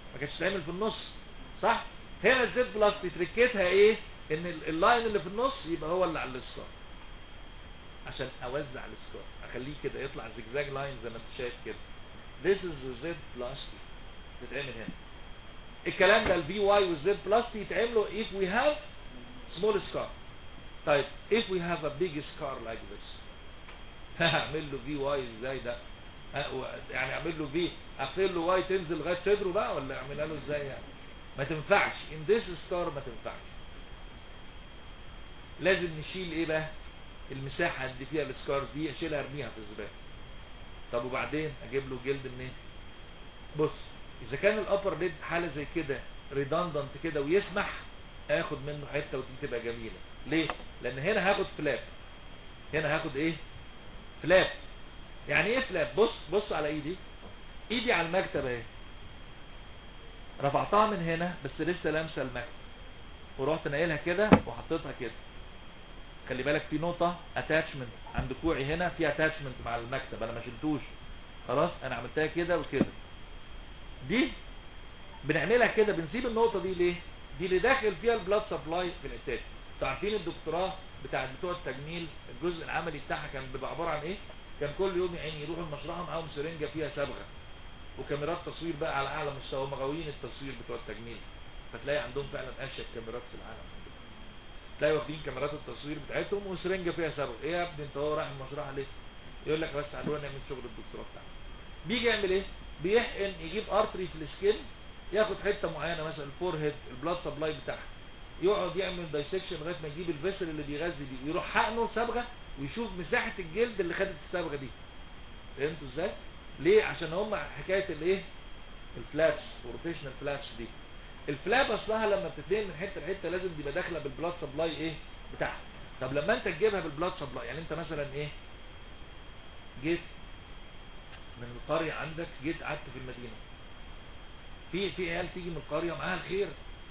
ما كانتش تعمل في النص صح هنا الزد بلس تركتها ايه ان ال- اللاين اللي في النص يبقى هو اللي على السكار عشان اوزع السكار اخليه كده يطلع زجزاج لاين زي ما انت شايف كده this is the z plus t تتعمل هنا الكلام ده الفي واي والزد بلس تي يتعملوا if we have small scar طيب if we have a big scar like this هعمل له في واي ازاي ده ها، و- يعني اعمل له في اقفل له واي تنزل لغايه صدره بقى ولا اعملها له ازاي يعني ما تنفعش in this scar ما تنفعش لازم نشيل ايه بقى المساحه اللي فيها السكارز دي اشيلها ارميها في الزباله طب وبعدين اجيب له جلد منين بص اذا كان الابر ليد حاله زي كده ريدندنت كده ويسمح اخد منه حته ودي تبقى جميله ليه لان هنا هاخد فلاب هنا هاخد ايه فلاب يعني ايه فلاب بص بص على ايدي ايدي على المكتب اهي رفعتها من هنا بس لسه لامسه المكتب ورحت نايلها كده وحطيتها كده خلي بالك في نقطة اتاتشمنت عند كوعي هنا في اتاتشمنت مع المكتب انا ما شلتوش خلاص انا عملتها كده وكده دي بنعملها كده بنسيب النقطة دي ليه دي اللي داخل فيها البلاد سبلاي في الاتاتش انتوا عارفين الدكتوراه بتاع بتوع التجميل الجزء العملي بتاعها كان بيبقى عبارة عن ايه كان كل يوم يعني يروحوا المشرحة معاهم سرنجة فيها صبغة وكاميرات تصوير بقى على اعلى مستوى مغاويين التصوير بتوع التجميل فتلاقي عندهم فعلا اشيك كاميرات في العالم تلاقي واخدين كاميرات التصوير بتاعتهم وسرنجة فيها صبغة ايه يا ابني انت هو رايح المشرحة ليه يقول لك بس تعالوا نعمل شغل الدكتوراه بتاعنا بيجي يعمل ايه بيحقن يجيب ارتري في السكين ياخد حته معينه مثلا الفور هيد البلاد سبلاي بتاعها يقعد يعمل دايسكشن لغايه ما يجيب الفيسل اللي بيغذي دي يروح حقنه صبغه ويشوف مساحه الجلد اللي خدت الصبغه دي فهمتوا ازاي ليه عشان هم حكايه الايه الفلابس روتيشنال فلابس دي الفلاب اصلها لما بتتنقل من حته لحته لازم تبقى داخله بالبلاد سبلاي ايه بتاعها طب لما انت تجيبها بالبلاد سبلاي يعني انت مثلا ايه جيت من القرية عندك جيت قعدت في المدينة في في عيال تيجي من القرية معاها الخير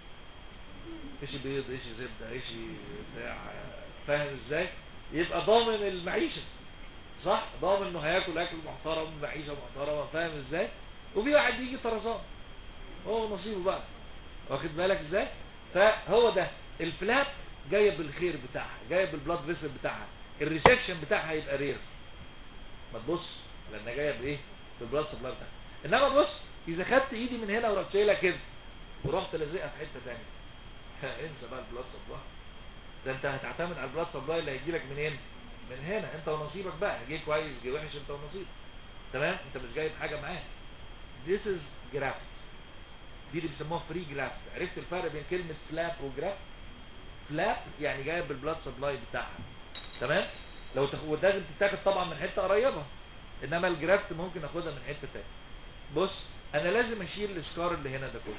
ايش بيض ايش زبدة ايش بتاع فاهم ازاي يبقى ضامن المعيشة صح ضامن انه هياكل اكل محترم معيشة محترمة فاهم ازاي وفي واحد يجي طرزان هو نصيبه بقى واخد بالك ازاي فهو ده الفلاب جايه بالخير بتاعها جايه بالبلاد فيسل بتاعها الريسكشن بتاعها يبقى رير ما تبص لان جايه بايه بالبلاد سبلاي بتاعها انما بص اذا خدت ايدي من هنا ورحت شايلها كده ورحت لازقها في حته ثانيه انسى بقى البلاد سبلاي ده انت هتعتمد على البلاد سبلاي اللي هيجي لك منين من هنا انت ونصيبك بقى جه كويس جه وحش انت ونصيبك تمام انت مش جايب حاجه معاك this is graft دي اللي بيسموها فري جرافت عرفت الفرق بين كلمة فلاب وجرافت فلاب يعني جايب بالبلاد سبلاي بتاعها تمام لو تخ... ولازم تتاخد طبعا من حتة قريبة انما الجرافت ممكن اخدها من حتة تاني بص انا لازم اشيل السكار اللي هنا ده كله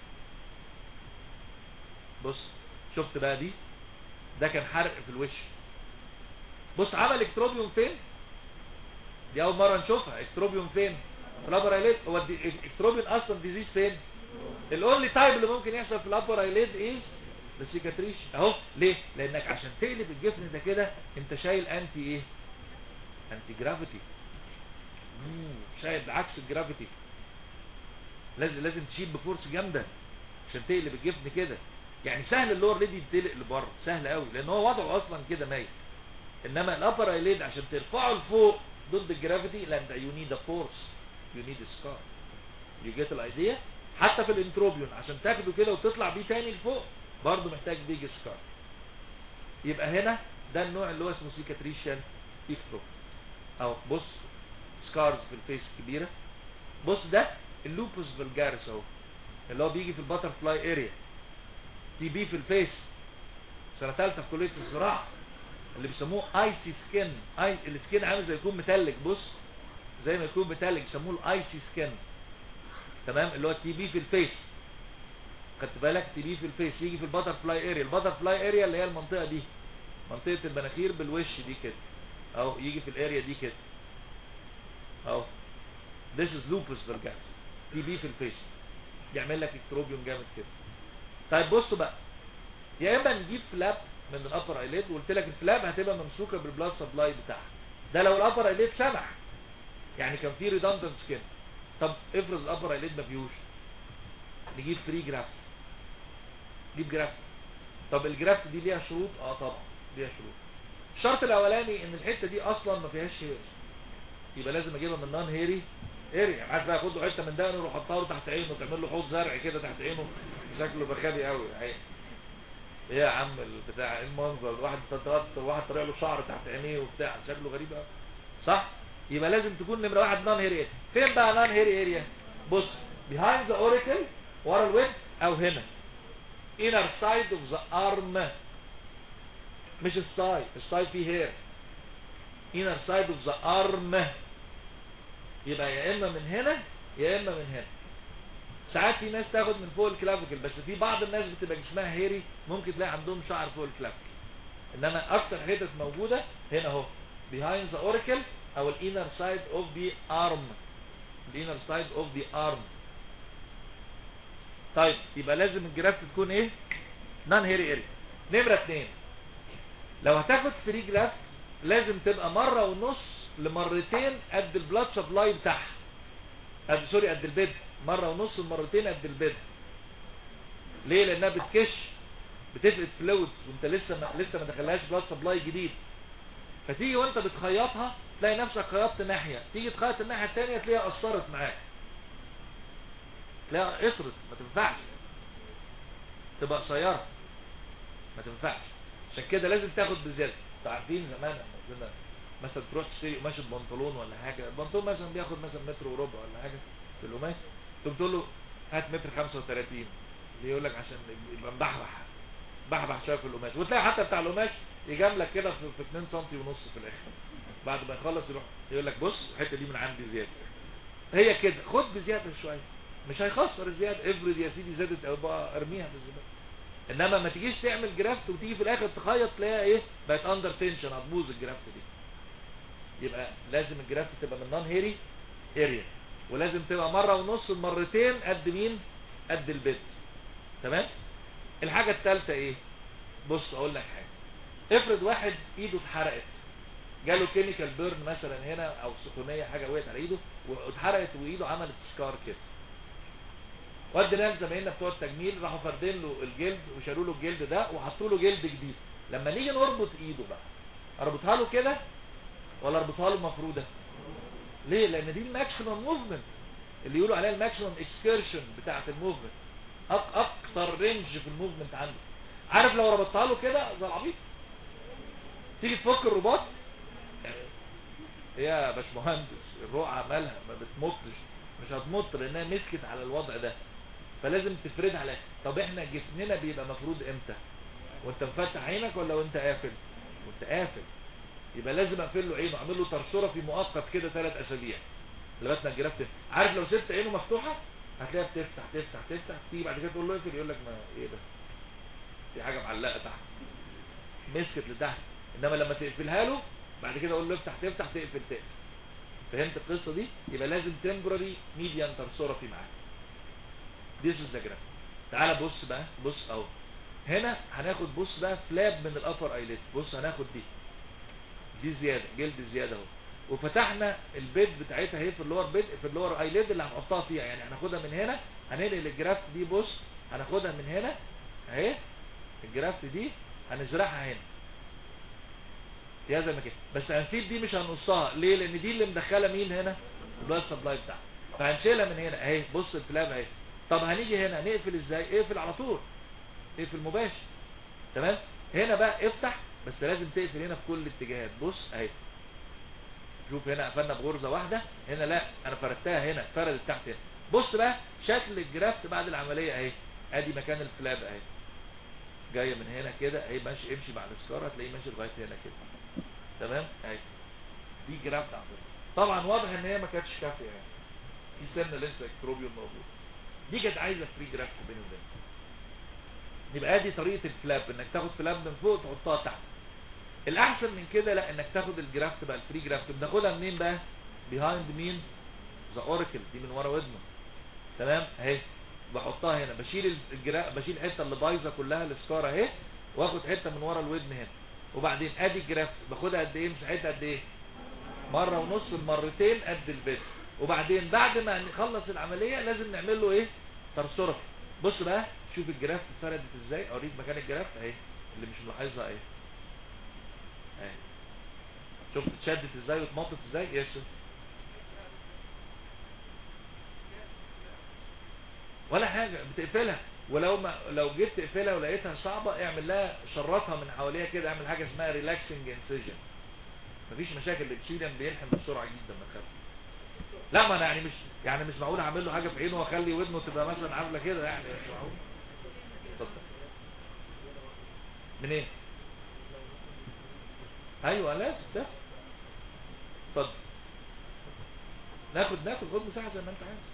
بص شفت بقى دي ده كان حرق في الوش بص عمل اكتروبيوم فين دي اول مرة نشوفها اكتروبيوم فين الابر ايليد هو الاكتروبيوم اصلا ديزيز فين الاونلي تايب اللي ممكن يحصل في الابر ايليد ايه السيكاتريش اهو ليه لانك عشان تقلب الجفن ده كده انت شايل انتي ايه انتي جرافيتي شايل عكس الجرافيتي لازم لازم تشيل بفورس جامده عشان تقلب الجفن كده يعني سهل اللور ليد يتدلق لبره سهل قوي لان هو وضعه اصلا كده ميت انما الابر ايليد عشان ترفعه لفوق ضد الجرافيتي لان يو نيد ا فورس يو نيد سكار يو جيت الايديا حتى في الانتروبيون عشان تاخده كده وتطلع بيه تاني لفوق برضه محتاج بيج سكار يبقى هنا ده النوع اللي هو اسمه سيكاتريشن اكترو اهو بص سكارز في الفيس كبيرة بص ده اللوبوس فالجارس اهو اللي هو بيجي في الباتر فلاي اريا تي بي في الفيس سنة ثالثة في كلية الزراعة اللي بيسموه ايسي سكين اي السكين عامل زي يكون متلج بص زي ما يكون متلج يسموه الايسي سكين تمام اللي هو التي بي في الفيس خدت بالك تي بي في الفيس يجي في الباتر فلاي اريا الباتر فلاي اريا اللي هي المنطقه دي منطقه المناخير بالوش دي كده اهو يجي في الاريا دي كده اهو this is lupus vulgaris تي بي في الفيس يعمل لك اكتروبيوم جامد كده طيب بصوا بقى يا اما نجيب فلاب من الابر ايليد وقلت لك الفلاب هتبقى ممسوكه بالبلاد سبلاي بتاعها ده لو الابر ايليد سمح يعني كان في ريدندنت سكين طب افرض الابر ايليد ما فيهوش نجيب فري جرافت نجيب جرافت طب الجرافت دي ليها شروط اه طبعا ليها شروط الشرط الاولاني ان الحته دي اصلا ما فيهاش هير يبقى لازم اجيبها من نون هيري هيري يعني عايز بقى ياخد له حته من دقنه ويروح حاطها له تحت عينه وتعمل له حوض زرع كده تحت عينه شكله بخابي قوي عين ايه يا عم البتاع ايه المنظر واحد واحد طلع له شعر تحت عينيه وبتاع شكله غريب قوي صح يبقى لازم تكون نمره واحد نون هيري اريا فين بقى نون هيري اريا بص behind the auricle ورا الويب او هنا inner side of the arm مش السايد السايد فيه هير inner side of the arm يبقى يا اما من هنا يا اما من هنا ساعات في ناس تاخد من فوق الكلافيكل بس في بعض الناس بتبقى جسمها هيري ممكن تلاقي عندهم شعر فوق الكلافيكل انما اكتر حتت موجودة هنا اهو behind the auricle او ال inner side of the arm ال inner side of the arm طيب يبقى لازم الجرافت تكون ايه نون هيري اري نمرة اتنين لو هتاخد فري جرافت لازم تبقى مرة ونص لمرتين قد البلاد سبلاي بتاعها قد سوري قد البيد مرة ونص لمرتين قد البيد ليه لانها بتكش بتفقد فلويد وانت لسه ما لسه ما دخلهاش بلاد سبلاي جديد فتيجي وانت بتخيطها تلاقي نفسك خيطت ناحية تيجي تخيط الناحية التانية تلاقيها قصرت معاك تلاقيها قصرت ما تنفعش تبقى قصيرة ما تنفعش عشان كده لازم تاخد بزيادة عارفين زمان لما كنا مثلا تروح تشتري قماش بنطلون ولا حاجة البنطلون مثلا بياخد مثلا متر وربع ولا حاجة في القماش تقوم تقول له هات متر 35 اللي يقول لك عشان يبقى مبحبح بحبح شويه في القماش وتلاقي حتى بتاع القماش يجاملك كده في, في 2 سم ونص في الاخر بعد ما يخلص يروح يقول لك بص الحته دي من عندي زياده هي كده خد بزياده شويه مش هيخسر الزياده افرض يا سيدي زادت او بقى ارميها في الزباله انما ما تجيش تعمل جرافت وتيجي في الاخر تخيط تلاقيها ايه بقت اندر تنشن هتبوظ الجرافت دي يبقى لازم الجرافت تبقى من نون هيري اريا ولازم تبقى مرة ونص مرتين قد مين قد البيت تمام الحاجة الثالثة ايه بص اقول لك حاجة افرض واحد ايده اتحرقت جاله كيميكال بيرن مثلا هنا او سخونية حاجة وقعت على ايده واتحرقت وايده عملت سكار كده ودي ناس زمايلنا بتوع التجميل راحوا فردين له الجلد وشالوا له الجلد ده وحطوا له جلد جديد لما نيجي نربط ايده بقى اربطها له كده ولا اربطها له مفروده ليه لان دي الماكسيمم موفمنت اللي يقولوا عليها الماكسيمم اكسكيرشن بتاعه الموفمنت اكتر رينج في الموفمنت عنده عارف لو ربطتها له كده زي العبيط تيجي تفك الرباط يا باشمهندس الرقعه مالها ما بتمطش مش هتمط لانها مسكت على الوضع ده فلازم تفردها على طب احنا جسمنا بيبقى مفروض امتى وانت مفتح عينك ولا وانت قافل وانت قافل يبقى لازم اقفل له عينه اعمل له ترشوره في مؤقت كده ثلاث اسابيع لغايه ما الجرافت عارف لو سبت عينه مفتوحه هتلاقيها بتفتح تفتح تفتح تيجي بعد كده تقول له اقفل يقول لك ما ايه ده في حاجه معلقه تحت مسكت لتحت انما لما تقفلها له بعد كده اقول له افتح تفتح تقفل تقفل فهمت القصه دي يبقى لازم تمبرري ميديان ترسوره في معاك ديس از ذا جراف تعال بص بقى بص اهو هنا هناخد بص بقى فلاب من الابر ايليد بص هناخد دي دي زياده جلد زياده اهو وفتحنا البيد بتاعتها اهي في اللور بيد في اللور ايليد اللي هنحطها فيها يعني هناخدها من هنا هننقل الجرافت دي بص هناخدها من هنا اهي الجرافت دي هنزرعها هنا يا زي ما كده بس هنسيب دي مش هنقصها ليه لان دي اللي مدخله مين هنا البلاد سبلاي بتاعها فهنشيلها من هنا اهي بص الفلاب اهي طب هنيجي هنا نقفل ازاي اقفل على طول اقفل مباشر تمام هنا بقى افتح بس لازم تقفل هنا في كل الاتجاهات بص اهي شوف هنا قفلنا بغرزة واحدة هنا لا انا فردتها هنا فردت تحت هنا بص بقى شكل الجرافت بعد العملية اهي ادي مكان الفلاب اهي جاية من هنا كده اهي ماشي امشي بعد السكارة هتلاقيه ماشي لغاية هنا كده تمام اهي دي جرافت عندنا طبعا واضح ان هي ما كانتش كافية يعني في سنة لسه اكتروبيوم موجود دي كانت عايزة فري جرافت بيني وبينك يبقى ادي طريقة الفلاب انك تاخد فلاب من فوق تحطها تحت الاحسن من كده لا انك تاخد الجرافت بقى الفري جرافت بناخدها منين بقى بيهايند مين ذا اوركل دي من ورا ودنه تمام اهي بحطها هنا بشيل الجرا بشيل الحته اللي بايظه كلها السكار اهي واخد حته من ورا الودن هنا وبعدين ادي الجرافت باخدها قد ايه مساحتها قد ايه مره ونص المرتين قد البس وبعدين بعد ما نخلص العمليه لازم نعمل له ايه ترسورة بص بقى شوف الجراف اتفردت ازاي اوريك مكان الجراف اهي اللي مش ملاحظها اهي اهي شفت اتشدت ازاي واتمطت ازاي يس ولا حاجة بتقفلها ولو ما لو جيت تقفلها ولقيتها صعبة اعمل لها شرطها من حواليها كده اعمل حاجة اسمها ريلاكسنج انسيجن مفيش مشاكل التشيلم بيلحم بسرعة جدا ما تخافش لا ما انا يعني مش يعني مش معقول اعمل له حاجة في عينه واخلي ودنه تبقى مثلا عاملة كده يعني مش معقول اتفضل منين ايوه لازم ده اتفضل ناخد ناخد خد مساحة زي ما انت عايز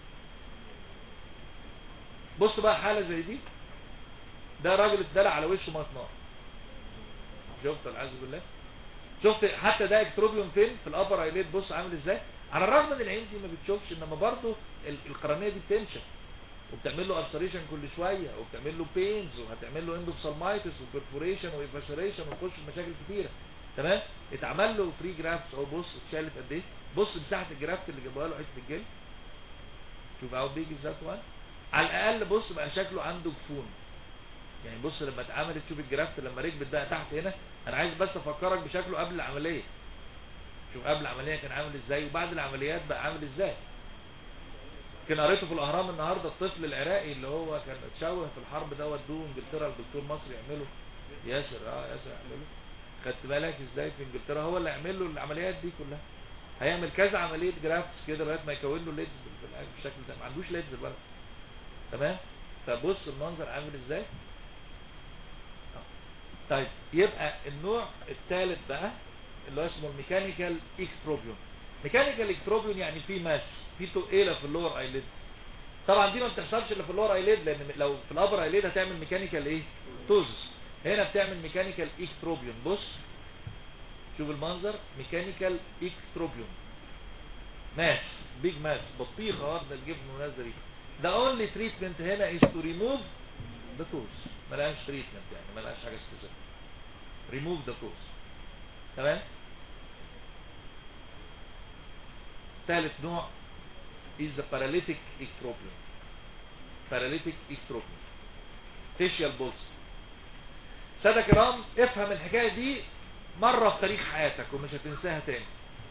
بص بقى حالة زي دي ده راجل اتدلع على وشه ميه نار شفت العز بالله شفت حتى ده اكتروبيوم فين في الابر ايليت بص عامل ازاي على الرغم ان العين دي ما بتشوفش انما برضه القرنيه دي بتنشف وبتعمل له ابسريشن كل شويه وبتعمل له بينز وهتعمل له اندوبسالمايتس وبرفوريشن وانفاشريشن ويخش في مشاكل كتيره تمام اتعمل له فري جرافتس اهو بص اتشالت قد ايه بص مساحه الجرافت اللي جابوها له حته الجلد شوف اهو بيجي ذات وان على الاقل بص بقى شكله عنده جفون يعني بص لما اتعملت شوف الجرافت لما ركبت بقى تحت هنا انا عايز بس افكرك بشكله قبل العمليه شوف قبل العمليه كان عامل ازاي وبعد العمليات بقى عامل ازاي كان قريته في الاهرام النهارده الطفل العراقي اللي هو كان اتشوه في الحرب ده ودوه انجلترا الدكتور مصري يعمله ياسر اه ياسر يعمله خدت بالك ازاي في انجلترا هو اللي يعمل له العمليات دي كلها هيعمل كذا عمليه جرافتس كده لغايه ما يكون له ليدز بالشكل ده ما عندوش ليدز الولد تمام فبص المنظر عامل ازاي طيب يبقى النوع الثالث بقى اللي هو اسمه الميكانيكال اكستروبيون ميكانيكال اكستروبيون يعني في ماس في تقيله في اللور ايليد طبعا دي ما بتحصلش الا في اللور ايليد لان لو في الابر ايليد هتعمل ميكانيكال ايه توزس هنا بتعمل ميكانيكال اكستروبيون بص شوف المنظر ميكانيكال اكستروبيون ماس بيج ماس بطيخه واخده الجبن ونازله ريحه the only treatment هنا is to remove the tooth ملهاش treatment يعني ملهاش حاجة specific remove the tooth تمام ثالث نوع is the paralytic ectropion paralytic ectropion facial pulse سادة كرام افهم الحكاية دي مرة في تاريخ حياتك ومش هتنساها تاني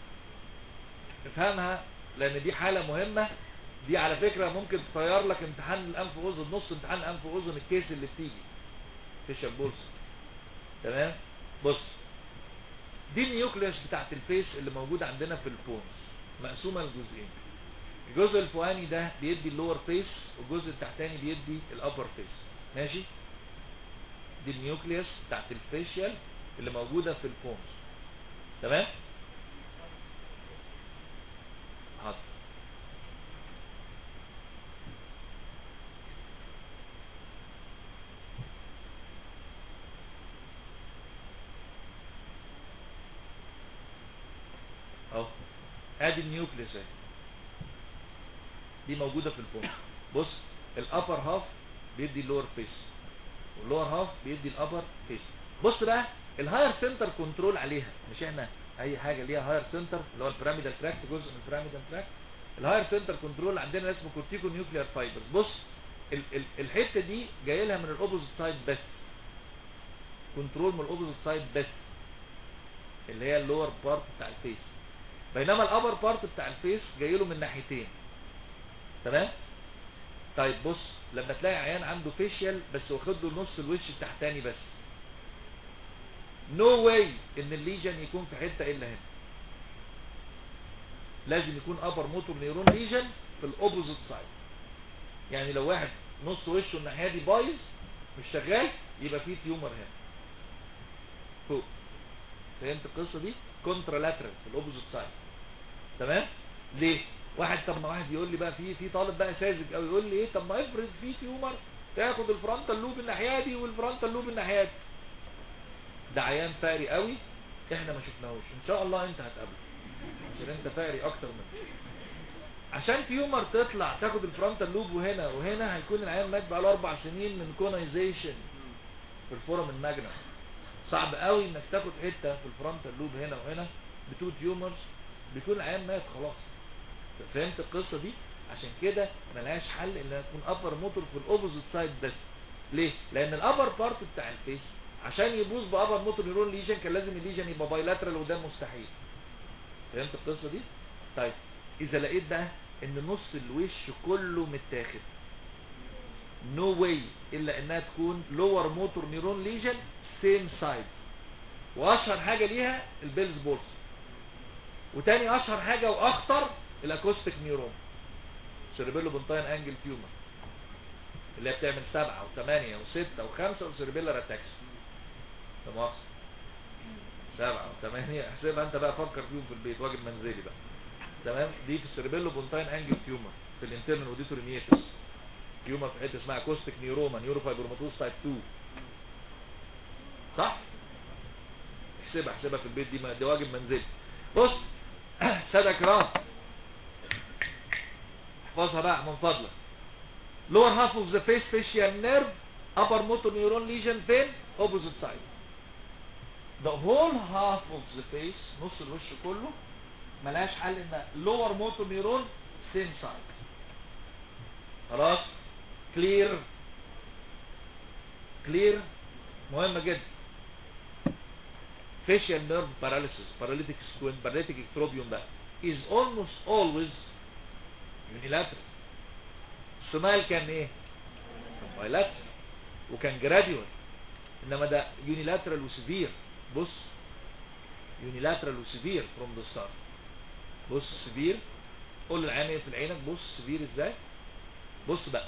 افهمها لان دي حالة مهمة دي على فكرة ممكن تطير لك امتحان الانف واذن نص امتحان الانف واذن الكيس اللي بتيجي فيش البولس تمام بص دي النيوكليوس بتاعت الفيس اللي موجودة عندنا في البونز مقسومة لجزئين الجزء الفوقاني ده بيدي اللور فيس والجزء التحتاني بيدي الابر فيس ماشي دي النيوكليوس بتاعت الفيشيال اللي موجودة في البونز تمام حاضر اهو ادي النيوكليس اهي دي موجودة في البون بص الابر هاف بيدي اللور فيس واللور هاف بيدي الابر فيس بص بقى الهاير سنتر كنترول عليها مش احنا اي حاجة ليها هاير سنتر اللي هو البيراميدال تراكت جزء من البيراميدال تراكت الهاير سنتر كنترول عندنا اسمه كورتيكو نيوكليار فايبرز بص ال ال الحتة دي جايه لها من الاوبوزيت سايد بس كنترول من الاوبوزيت سايد بس اللي هي اللور بارت بتاع الفيس بينما الابر بارت بتاع الفيس جاي له من ناحيتين تمام طيب بص لما تلاقي عيان عنده فيشيال بس واخد له نص الوش التحتاني بس نو no واي ان الليجن يكون في حته الا هنا لازم يكون ابر موتور نيرون ليجن في الاوبوزيت سايد يعني لو واحد نص وشه الناحيه دي بايظ مش شغال يبقى فيه تيومر هنا فوق فهمت القصه دي كونترا لاترال في الاوبوزيت سايد تمام ليه واحد طب ما واحد يقول لي بقى في في طالب بقى ساذج قوي يقول لي ايه طب ما افرض في تيومر تاخد الفرونتال لوب الناحيه دي والفرونتال لوب الناحيه دي ده عيان فقري قوي احنا ما شفناهوش ان شاء الله انت هتقابله عشان انت فقري اكتر منه عشان تيومر تطلع تاخد الفرونتال لوب وهنا وهنا هيكون العيان مات بقى له اربع سنين من كونايزيشن في الفورم الماجنم صعب قوي انك تاخد حته في الفرونتال لوب هنا وهنا بتو تيومرز بيكون العيان مات خلاص فهمت القصه دي عشان كده ملهاش حل انها تكون ابر موتور في الاوبوزيت سايد بس ليه لان الابر بارت بتاع الفيس عشان يبوظ بابر موتور نيرون ليجن كان لازم الليجن يبقى بايلاترال وده مستحيل فهمت القصه دي طيب اذا لقيت بقى ان نص الوش كله متاخد نو no واي الا انها تكون لور موتور نيرون ليجن سيم سايد واشهر حاجه ليها البيلز بولس وتاني اشهر حاجه واخطر الاكوستيك نيورون سيربيلو بنتاين انجل تيومر اللي هي بتعمل سبعة وثمانية وستة وخمسة وسيربيلا راتاكس ده مؤاخذة سبعة وثمانية احسبها انت بقى فكر فيهم في البيت واجب منزلي بقى تمام دي في السيربيلو بونتاين انجل تيومر في الانترنال اوديتوري ميتس تيومر في حته اسمها كوستيك نيوروما نيوروفايبروماتوز تايب 2 صح احسبها احسبها في البيت دي ما دي واجب منزلي بص سادة كرام احفظها بقى من فضلك lower half of the face facial nerve upper motor neuron lesion فين opposite side the whole half of the face نص الوش كله ملهاش حل ان lower motor neuron same side خلاص clear clear مهمة جدا facial nerve paralysis paralytic squint paralytic ectropion بقى is almost always unilateral السمال كان ايه كان bilateral وكان gradual انما ده unilateral وسيفير بص unilateral وسيفير from the start بص سيفير قول للعين في عينك بص سيفير ازاي بص بقى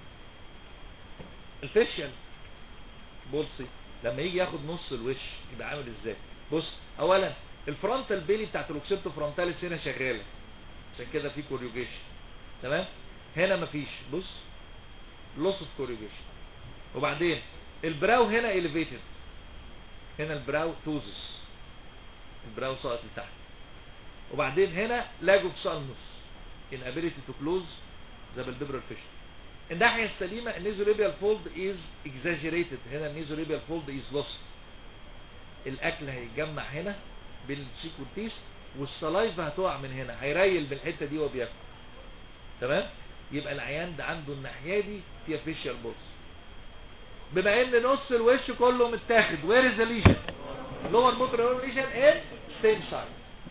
الفيشيال بولسي لما يجي ياخد نص الوش يبقى عامل ازاي بص اولا الفرونتال بيلي بتاعت الاوكسيبتو فرونتاليس هنا شغاله عشان كده في كوريوجيشن تمام هنا مفيش بص لوس اوف كوريوجيشن وبعدين البراو هنا اليفيتد هنا البراو توزس البراو ساقط لتحت وبعدين هنا لاجو سالنس inability to close the palpebral fissure الناحية السليمة النيزوليبيال فولد is exaggerated هنا النيزوليبيال فولد is lost الاكل هيتجمع هنا بين الشيك والتيس والسلايفا هتقع من هنا هيريل بالحتة دي وبياكل تمام يبقى العيان ده عنده الناحية دي فيها فيشيال بولس بما ان نص الوش كله متاخد وير از ذا ليجن لور موتور ليجن ان سيم سايد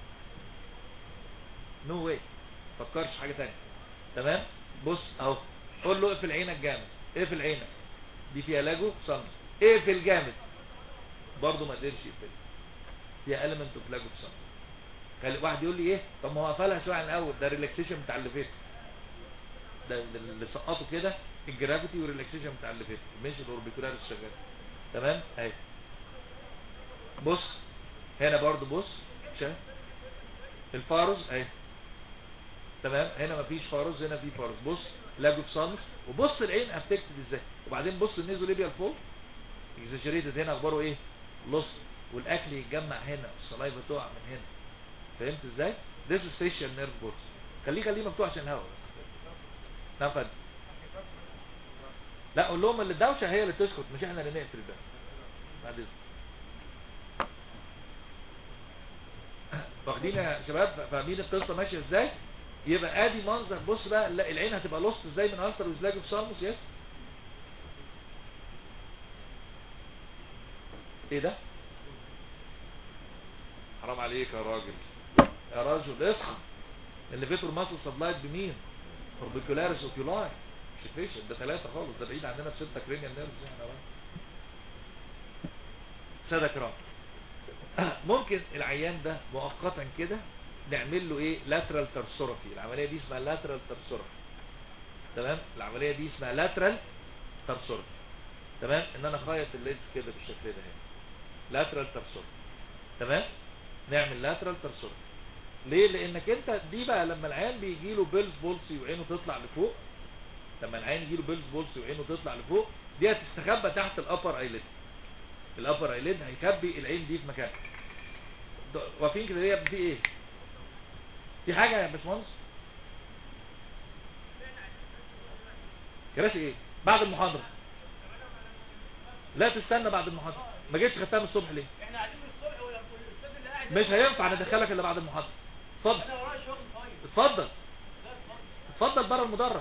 نو واي فكرش حاجة تانية تمام بص اهو قول له اقفل عينك جامد اقفل عينك دي فيها لاجو صمت اقفل جامد برضه ما قدرش يقفل فيها element اوف لاجو صمت خلي واحد يقول لي ايه طب ما هو قفلها شويه عن الاول ده ريلاكسيشن بتاع اللي فات ده اللي سقطه كده الجرافيتي والريلاكسيشن بتاع اللي فات مش الاوربيكولار الشغال تمام اهي بص هنا برضه بص شايف الفارز اهي تمام هنا مفيش فارز هنا في فارز بص لاجو صامت وبص العين افكتد ازاي وبعدين بص النيزو ليبيال فوق اكزاجريتد هنا اخباره ايه لص والاكل يتجمع هنا والصلايفه تقع من هنا فهمت ازاي this is facial nerve box خليه خليه مفتوح عشان الهواء نفد لا قول لهم اللي الدوشه هي اللي تسكت مش احنا اللي نقفل الباب بعد اذنك واخدين يا شباب فاهمين القصه ماشيه ازاي يبقى ادي منظر بص بقى لا العين هتبقى لوست ازاي من التر وزلاج في سالموس يس ايه ده حرام عليك يا راجل يا راجل اصحى اللي فيتور ماسل سبلايد بمين اوربيكولاريس اوكيولاي مش فيشن ده ثلاثة خالص ده بعيد عننا بستة كرينيال نيرفز احنا بقى سادة كرام ممكن العيان ده مؤقتا كده نعمل له ايه لاترال ترسورفي العملية دي اسمها لاترال ترسورفي تمام العملية دي اسمها لاترال ترسورفي تمام ان انا خيط اللينس كده بالشكل ده هنا لاترال ترسورفي تمام نعمل لاترال ترسورفي ليه لانك انت دي بقى لما العيان بيجي له بيلز بولسي وعينه تطلع لفوق لما العيان يجي له بيلز بولسي وعينه تطلع لفوق دي هتستخبى تحت الابر ايليد الابر ايليد هيخبي العين دي في مكانها واقفين كده هي في ايه في حاجة يا باشمهندس كراسي ايه بعد المحاضرة لا تستنى بعد المحاضرة ما جيتش خدتها من الصبح ليه
احنا قاعدين من الصبح والاستاذ اللي قاعد
مش هينفع ندخلك الا بعد المحاضرة اتفضل
انا ورايا شغل طيب
اتفضل
لا اتفضل
اتفضل بره المدرج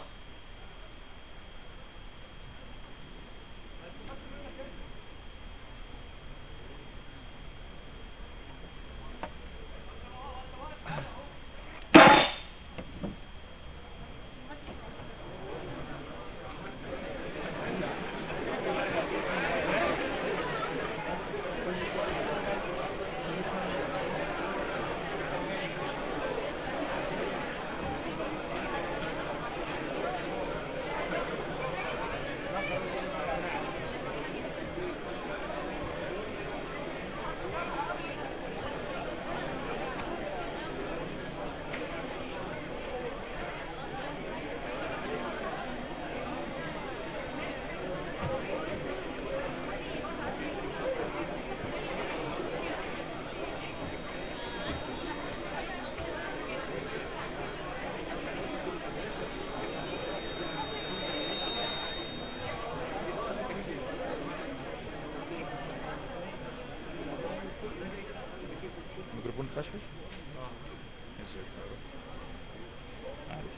الميكروفون اتخشبش يا ساتر يا رب. معلش.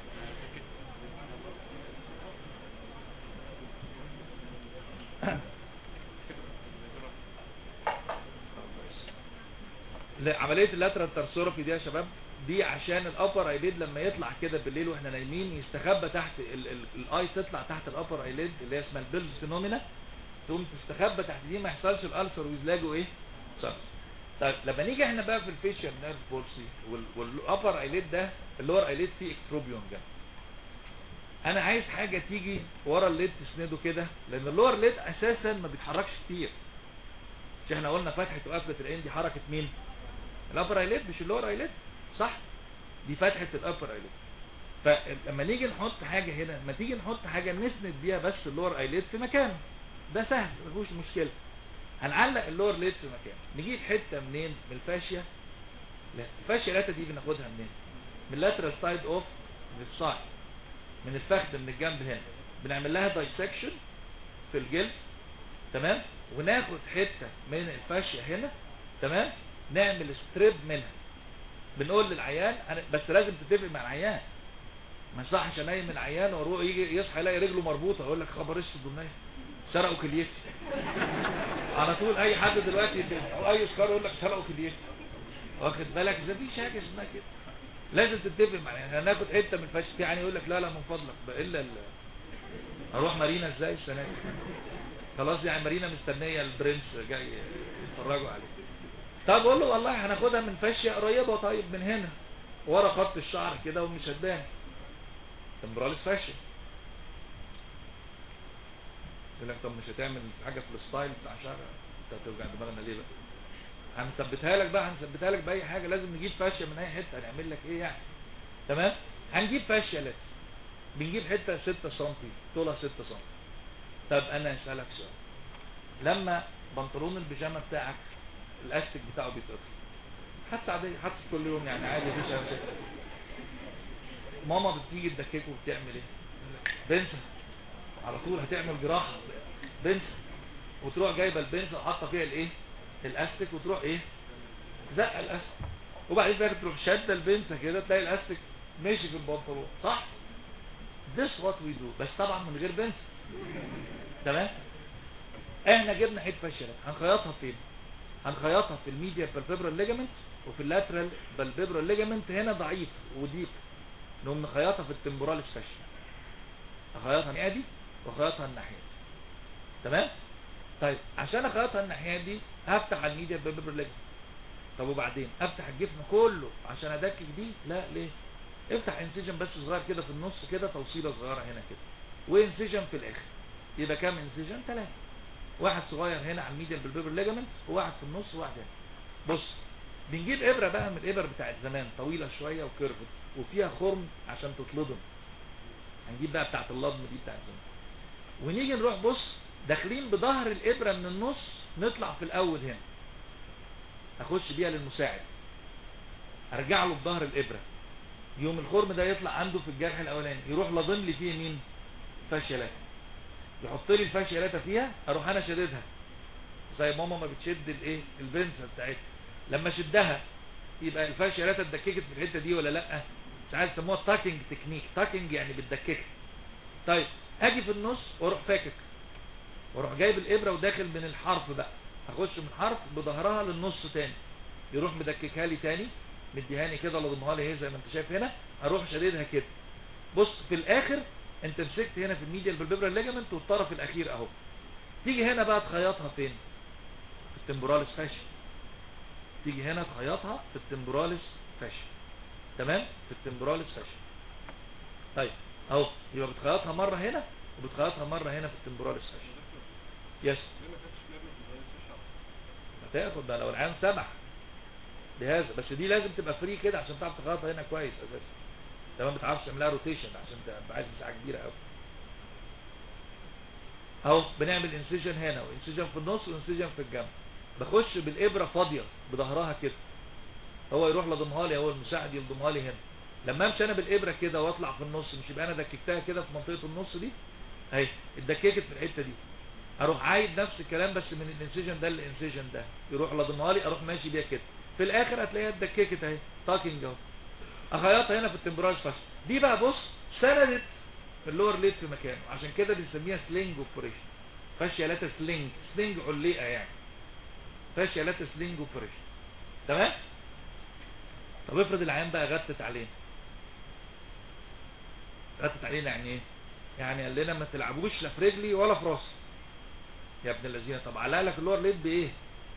لا عمليه اللاترال ترسورفي دي يا شباب دي عشان الابر ايليد لما يطلع كده بالليل واحنا نايمين يستخبى تحت ال- ال- الاي تطلع تحت الابر ايليد اللي هي اسمها البيلز فينومينا تقوم تستخبى تحت دي ما يحصلش الالسر ويزلاجوا ايه صح طيب لما نيجي احنا بقى في الفيشل نيرف بولسي والابر ايليد ده اللور ايليد فيه اكتروبيون جنب انا عايز حاجه تيجي ورا الليد تسنده كده لان اللور ليد اساسا ما بيتحركش كتير مش احنا قلنا فتحه وقفله العين دي حركه مين الابر ايليد مش اللور ايليد صح دي فتحه الابر ايليد فلما نيجي نحط حاجه هنا لما تيجي نحط حاجه نسند بيها بس اللور ايليد في مكانه ده سهل ما فيهوش مشكله هنعلق اللور ليد في مكانه نجيب حته منين من الفاشيه لا الفاشيه لاتا دي بناخدها منين من اللاترال سايد اوف من السايد من الفخذ من الجنب هنا بنعمل لها دايسكشن في الجلد تمام وناخد حته من الفاشيه هنا تمام نعمل ستريب منها بنقول للعيان أنا- بس لازم تتفق مع العيان ما يصحش انيم العيان واروح يجي يصحى يلاقي رجله مربوطه اقول لك خبر ايش الدنيا سرقوا كليتي على طول اي حد دلوقتي او اي سكار يقول لك سرقوا كليتي واخد بالك ده في حاجه اسمها كده لازم تتفق مع يعني هناخد حته من الفش يعني يقول لك لا لا من فضلك بقى الا ال... اروح مارينا ازاي السنه دي خلاص يعني مارينا مستنيه البرنس جاي يتفرجوا عليه طب اقول له والله هناخدها من فاشيه قريبه طيب من هنا ورا خط الشعر كده ومش هتبان تمبراليس فاشيه يقول لك طب مش هتعمل حاجه في الستايل بتاع شعر انت هتوجع دماغنا ليه بقى هنثبتها لك بقى هنثبتها لك باي حاجه لازم نجيب فاشيه من اي حته هنعمل لك ايه يعني تمام هنجيب فاشيه لك بنجيب حته 6 سم طولها 6 سم طب انا اسالك سؤال لما بنطلون البيجامه بتاعك الاستيك بتاعه بيتقطع حتى عادي حتى كل يوم يعني عادي مفيش اي مشاكل ماما بتيجي تدككه وبتعمل ايه بنسى على طول هتعمل جراحه بنسى وتروح جايبه البنسة وحاطه فيها الايه الاستيك وتروح ايه زق الاستيك وبعدين بقى تروح شاده البنسة كده تلاقي الاستيك ماشي في البنطلون صح this what we do بس طبعا من غير بنسة تمام احنا جبنا حته فشله هنخيطها فين هنخيطها في الميديا بالفيبرال ليجامنت وفي اللاترال بالفيبرال ليجامنت هنا ضعيف وضيق نقوم نخيطها في التمبوراليس فاشيا اخيطها الناحيه دي واخيطها الناحيه دي تمام طيب عشان اخيطها الناحيه دي هفتح على الميديا بالفيبرال ليجامنت طب وبعدين افتح الجسم كله عشان ادكك دي لا ليه افتح انسيجن بس صغير كده في النص كده توصيله صغيره هنا كده وانسيجن في الاخر يبقى كام انسيجن ثلاثه واحد صغير هنا على الميديا بالبيبر ليجامنت وواحد في النص وواحد هنا بص بنجيب ابره بقى من الابر بتاعت زمان طويله شويه وكيرفت وفيها خرم عشان تتلضم هنجيب بقى بتاعت اللضم دي بتاعت زمان ونيجي نروح بص داخلين بظهر الابره من النص نطلع في الاول هنا اخش بيها للمساعد ارجع له بظهر الابره يوم الخرم ده يطلع عنده في الجرح الاولاني يروح لضم لي فيه مين فاشيلات يحط لي الفاشيلاته فيها اروح انا شددها زي ماما ما بتشد الايه البنسه بتاعتها لما شدها يبقى الفاشيلاته اتدككت في الحته دي ولا لا ساعات يسموها تاكينج تكنيك تاكينج يعني بتدككها طيب اجي في النص واروح فاكك واروح جايب الابره وداخل من الحرف بقى اخش من حرف بظهرها للنص تاني يروح مدككها لي تاني مديهاني كده لضمها لي اهي زي ما انت شايف هنا اروح شديدها كده بص في الاخر انت مسكت هنا في الميديال بالبيبرا الليجامنت والطرف الاخير اهو تيجي هنا بقى تخيطها فين في التمبوراليس فاشل تيجي هنا تخيطها في التمبوراليس فاشل تمام في التمبوراليس فاشل طيب اهو يبقى بتخيطها مرة هنا وبتخيطها مرة هنا في التمبوراليس فاشل يس هتاخد ده لو العام سمح بهذا بس دي لازم تبقى فري كده عشان تعرف تخيطها هنا كويس اساسا تمام ما بتعرفش تعملها روتيشن عشان تبقى عايز مساحه كبيره قوي اهو بنعمل انسيجن هنا وانسيجن في النص وانسيجن في الجنب بخش بالابره فاضيه بظهرها كده هو يروح لضمها لي هو المساعد يلضمها لي هنا لما امشي انا بالابره كده واطلع في النص مش يبقى انا دككتها كده في منطقه النص دي اهي اتدككت في الحته دي اروح عايد نفس الكلام بس من الانسيجن ده للانسيجن ده يروح لضمها لي اروح ماشي بيها كده في الاخر هتلاقيها اتدككت اهي تاكينج اهو اخيطها هنا في التمبراج فاشل دي بقى بص سندت اللور ليد في مكانه عشان كده بنسميها سلينج اوبريشن فاشيالاتا سلينج سلينج علقه يعني فاشيالاتا سلينج اوبريشن تمام طب افرض العيان بقى غتت علينا غتت علينا يعني ايه يعني قال لنا ما تلعبوش لا في رجلي ولا في راسي يا ابن الذين طب علق لك اللور ليد بايه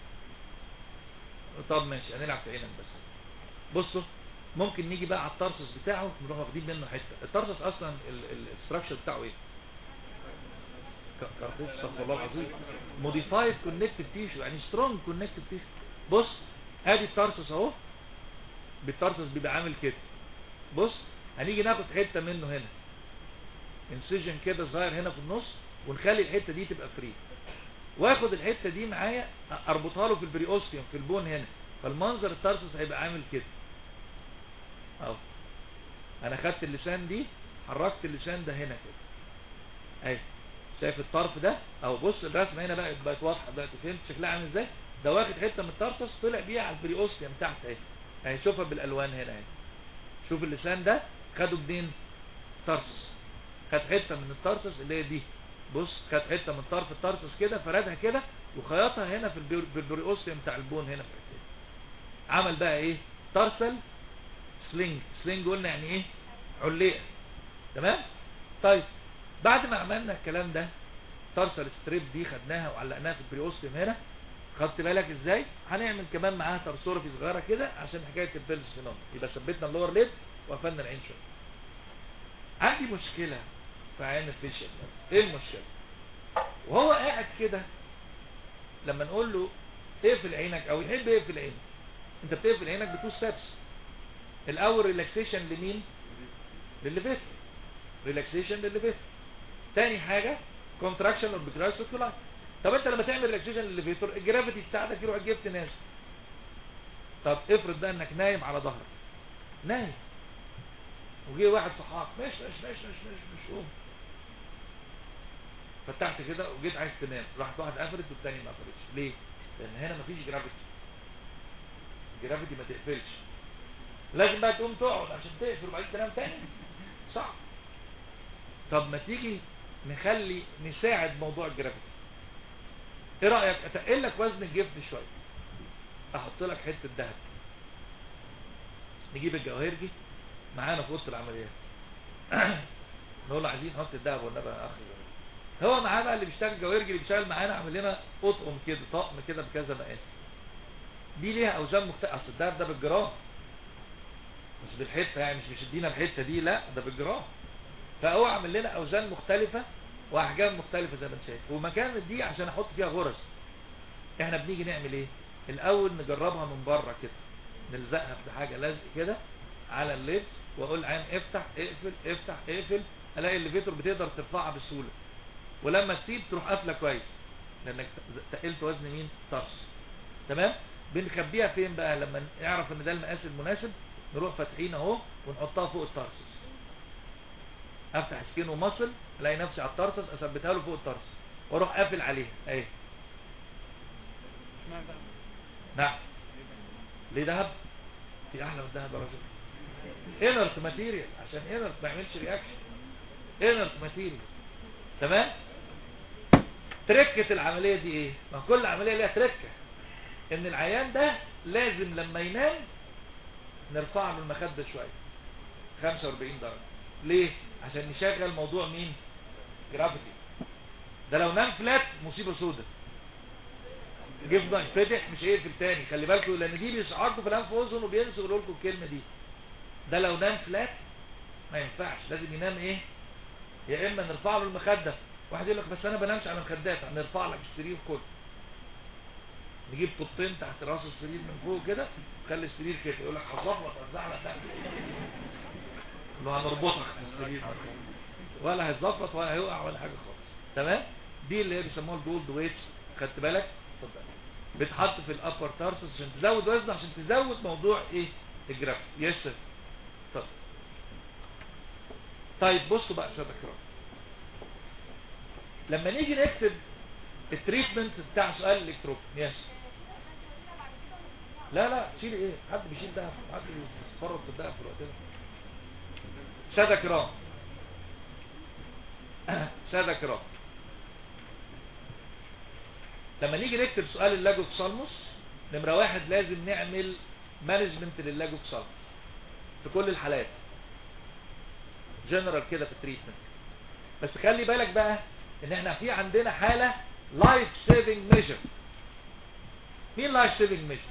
طب ماشي هنلعب في عينك بس بصوا ممكن نيجي بقى على الترسس بتاعه نروح واخدين منه حته الترسس اصلا الاستراكشر بتاعه ايه كارتوش استغفر الله العظيم موديفايد كونكتيف تيشو يعني سترونج كونكتيف تيشو بص ادي الترسس اهو بالترسس بيبقى عامل كده بص هنيجي ناخد حته منه هنا انسيجن كده صغير هنا في النص ونخلي الحته دي تبقى فري واخد الحته دي معايا اربطها له في البريوستيوم في البون هنا فالمنظر الترسس هيبقى عامل كده اهو انا خدت اللسان دي حركت اللسان ده هنا كده اهي شايف الطرف ده اهو بص الرسمه هنا بقت بقت واضحه دلوقتي فهمت شكلها عامل ازاي ده واخد حته من الترسس طلع بيها على البريوستيوم تحت اهي اهي شوفها بالالوان هنا اهي شوف اللسان ده خده منين ترسس خد حته من الترسس اللي هي دي بص خد حته من طرف الترسس كده فردها كده وخيطها هنا في البريوستيوم بتاع البون هنا في الحته عمل بقى ايه ترسل سلينج سلينج قلنا يعني ايه علقه تمام طيب بعد ما عملنا الكلام ده ترسل ستريب دي خدناها وعلقناها في البريوستيوم هنا خدت بالك ازاي هنعمل كمان معاها ترسورفي صغيره كده عشان حكايه البيلز فينوم يبقى ثبتنا اللور ليد وقفلنا العين شويه عندي مشكله في عين الفيشل ايه المشكله وهو قاعد كده لما نقول له اقفل عينك او يحب يقفل عينك انت بتقفل عينك بتو ستابس الاول ريلاكسيشن لمين للليفيت ريلاكسيشن للليفيت تاني حاجة كونتراكشن اوربيكولاي سيركولاي طب انت لما تعمل ريلاكسيشن للليفيتور الجرافيتي تساعدك يروح جبت ناس طب افرض بقى انك نايم على ظهرك نايم وجي واحد صحاك مش مش مش مش مش مش قوم فتحت كده وجيت عايز تنام راحت واحد قفلت والتاني ما قفلتش ليه لان هنا مفيش جرافيتي الجرافيتي ما تقفلش لازم بقى تقوم تقعد عشان تقفل وبعدين تنام تاني صعب طب ما تيجي نخلي نساعد موضوع الجرافيتي ايه رأيك اتقل لك وزن الجفن شوية احط لك حتة دهب نجيب الجواهرجي معانا في وسط العمليات نقول له عايزين نحط الدهب والنبي يا اخي هو معاه بقى اللي بيشتغل الجواهرجي اللي بيشتغل معانا عامل لنا اطقم كده طقم كده بكذا مقاس دي ليها اوزان مختلفه اصل الدهب ده بالجرام مش بالحته يعني مش مش ادينا الحته دي لا ده بالجرام فهو عامل لنا اوزان مختلفه واحجام مختلفه زي ما انت شايف ومكان دي عشان احط فيها غرز احنا بنيجي نعمل ايه الاول نجربها من بره كده نلزقها في حاجه لزق كده على اللبس واقول عين افتح اقفل افتح اقفل الاقي الليفيتور بتقدر ترفعها بسهوله ولما تسيب تروح قافله كويس لانك تقلت وزن مين طرس تمام بنخبيها فين بقى لما نعرف ان ده المقاس المناسب نروح فاتحين اهو ونحطها فوق الترسس افتح سكين ومصل الاقي نفسي على الترسس اثبتها له فوق الترسس واروح قافل عليها اهي نعم ليه دهب في احلى من الدهب يا راجل انرت ماتيريال عشان انرت ما يعملش رياكشن انرت ماتيريال تمام تركة العملية دي ايه ما كل عملية ليها تركة ان العيان ده لازم لما ينام نرفعه من المخدة شوية 45 درجة ليه عشان نشغل موضوع مين جرافيتي ده لو نام فلات مصيبة سودة جيب ده فتح مش هيقفل تاني خلي بالكم لان دي بيشعركم في الانف واذن وبينسوا يقولوا لكم الكلمة دي ده لو نام فلات ما ينفعش لازم ينام ايه يا اما نرفعه من المخدة واحد يقول لك بس انا بنامش على المخدات هنرفع لك السرير كله نجيب طوبتين تحت راس السرير من فوق كده خلي السرير كده يقول لك هظبط ازعلك تحت لو هنربطك في السرير ولا هيتظبط ولا هيقع ولا حاجه خالص تمام دي اللي هي بيسموها الجولد ويت خدت بالك اتفضل بتحط في الابر تارسس عشان تزود وزن عشان تزود موضوع ايه الجراف يس طب طيب بصوا بقى يا دكتور لما نيجي نكتب التريتمنت بتاع سؤال الالكتروب يس لا لا شيل ايه حد بيشيل ده حد بيتفرج في الدهب في الوقت ده سادة كرام سادة كرام لما نيجي نكتب سؤال اللاجوكسالموس نمرة واحد لازم نعمل مانجمنت للاجوكسالموس في كل الحالات جنرال كده في التريتمنت بس خلي بالك بقى ان احنا في عندنا حالة لايف سيفنج ميجر مين لايف سيفنج ميجر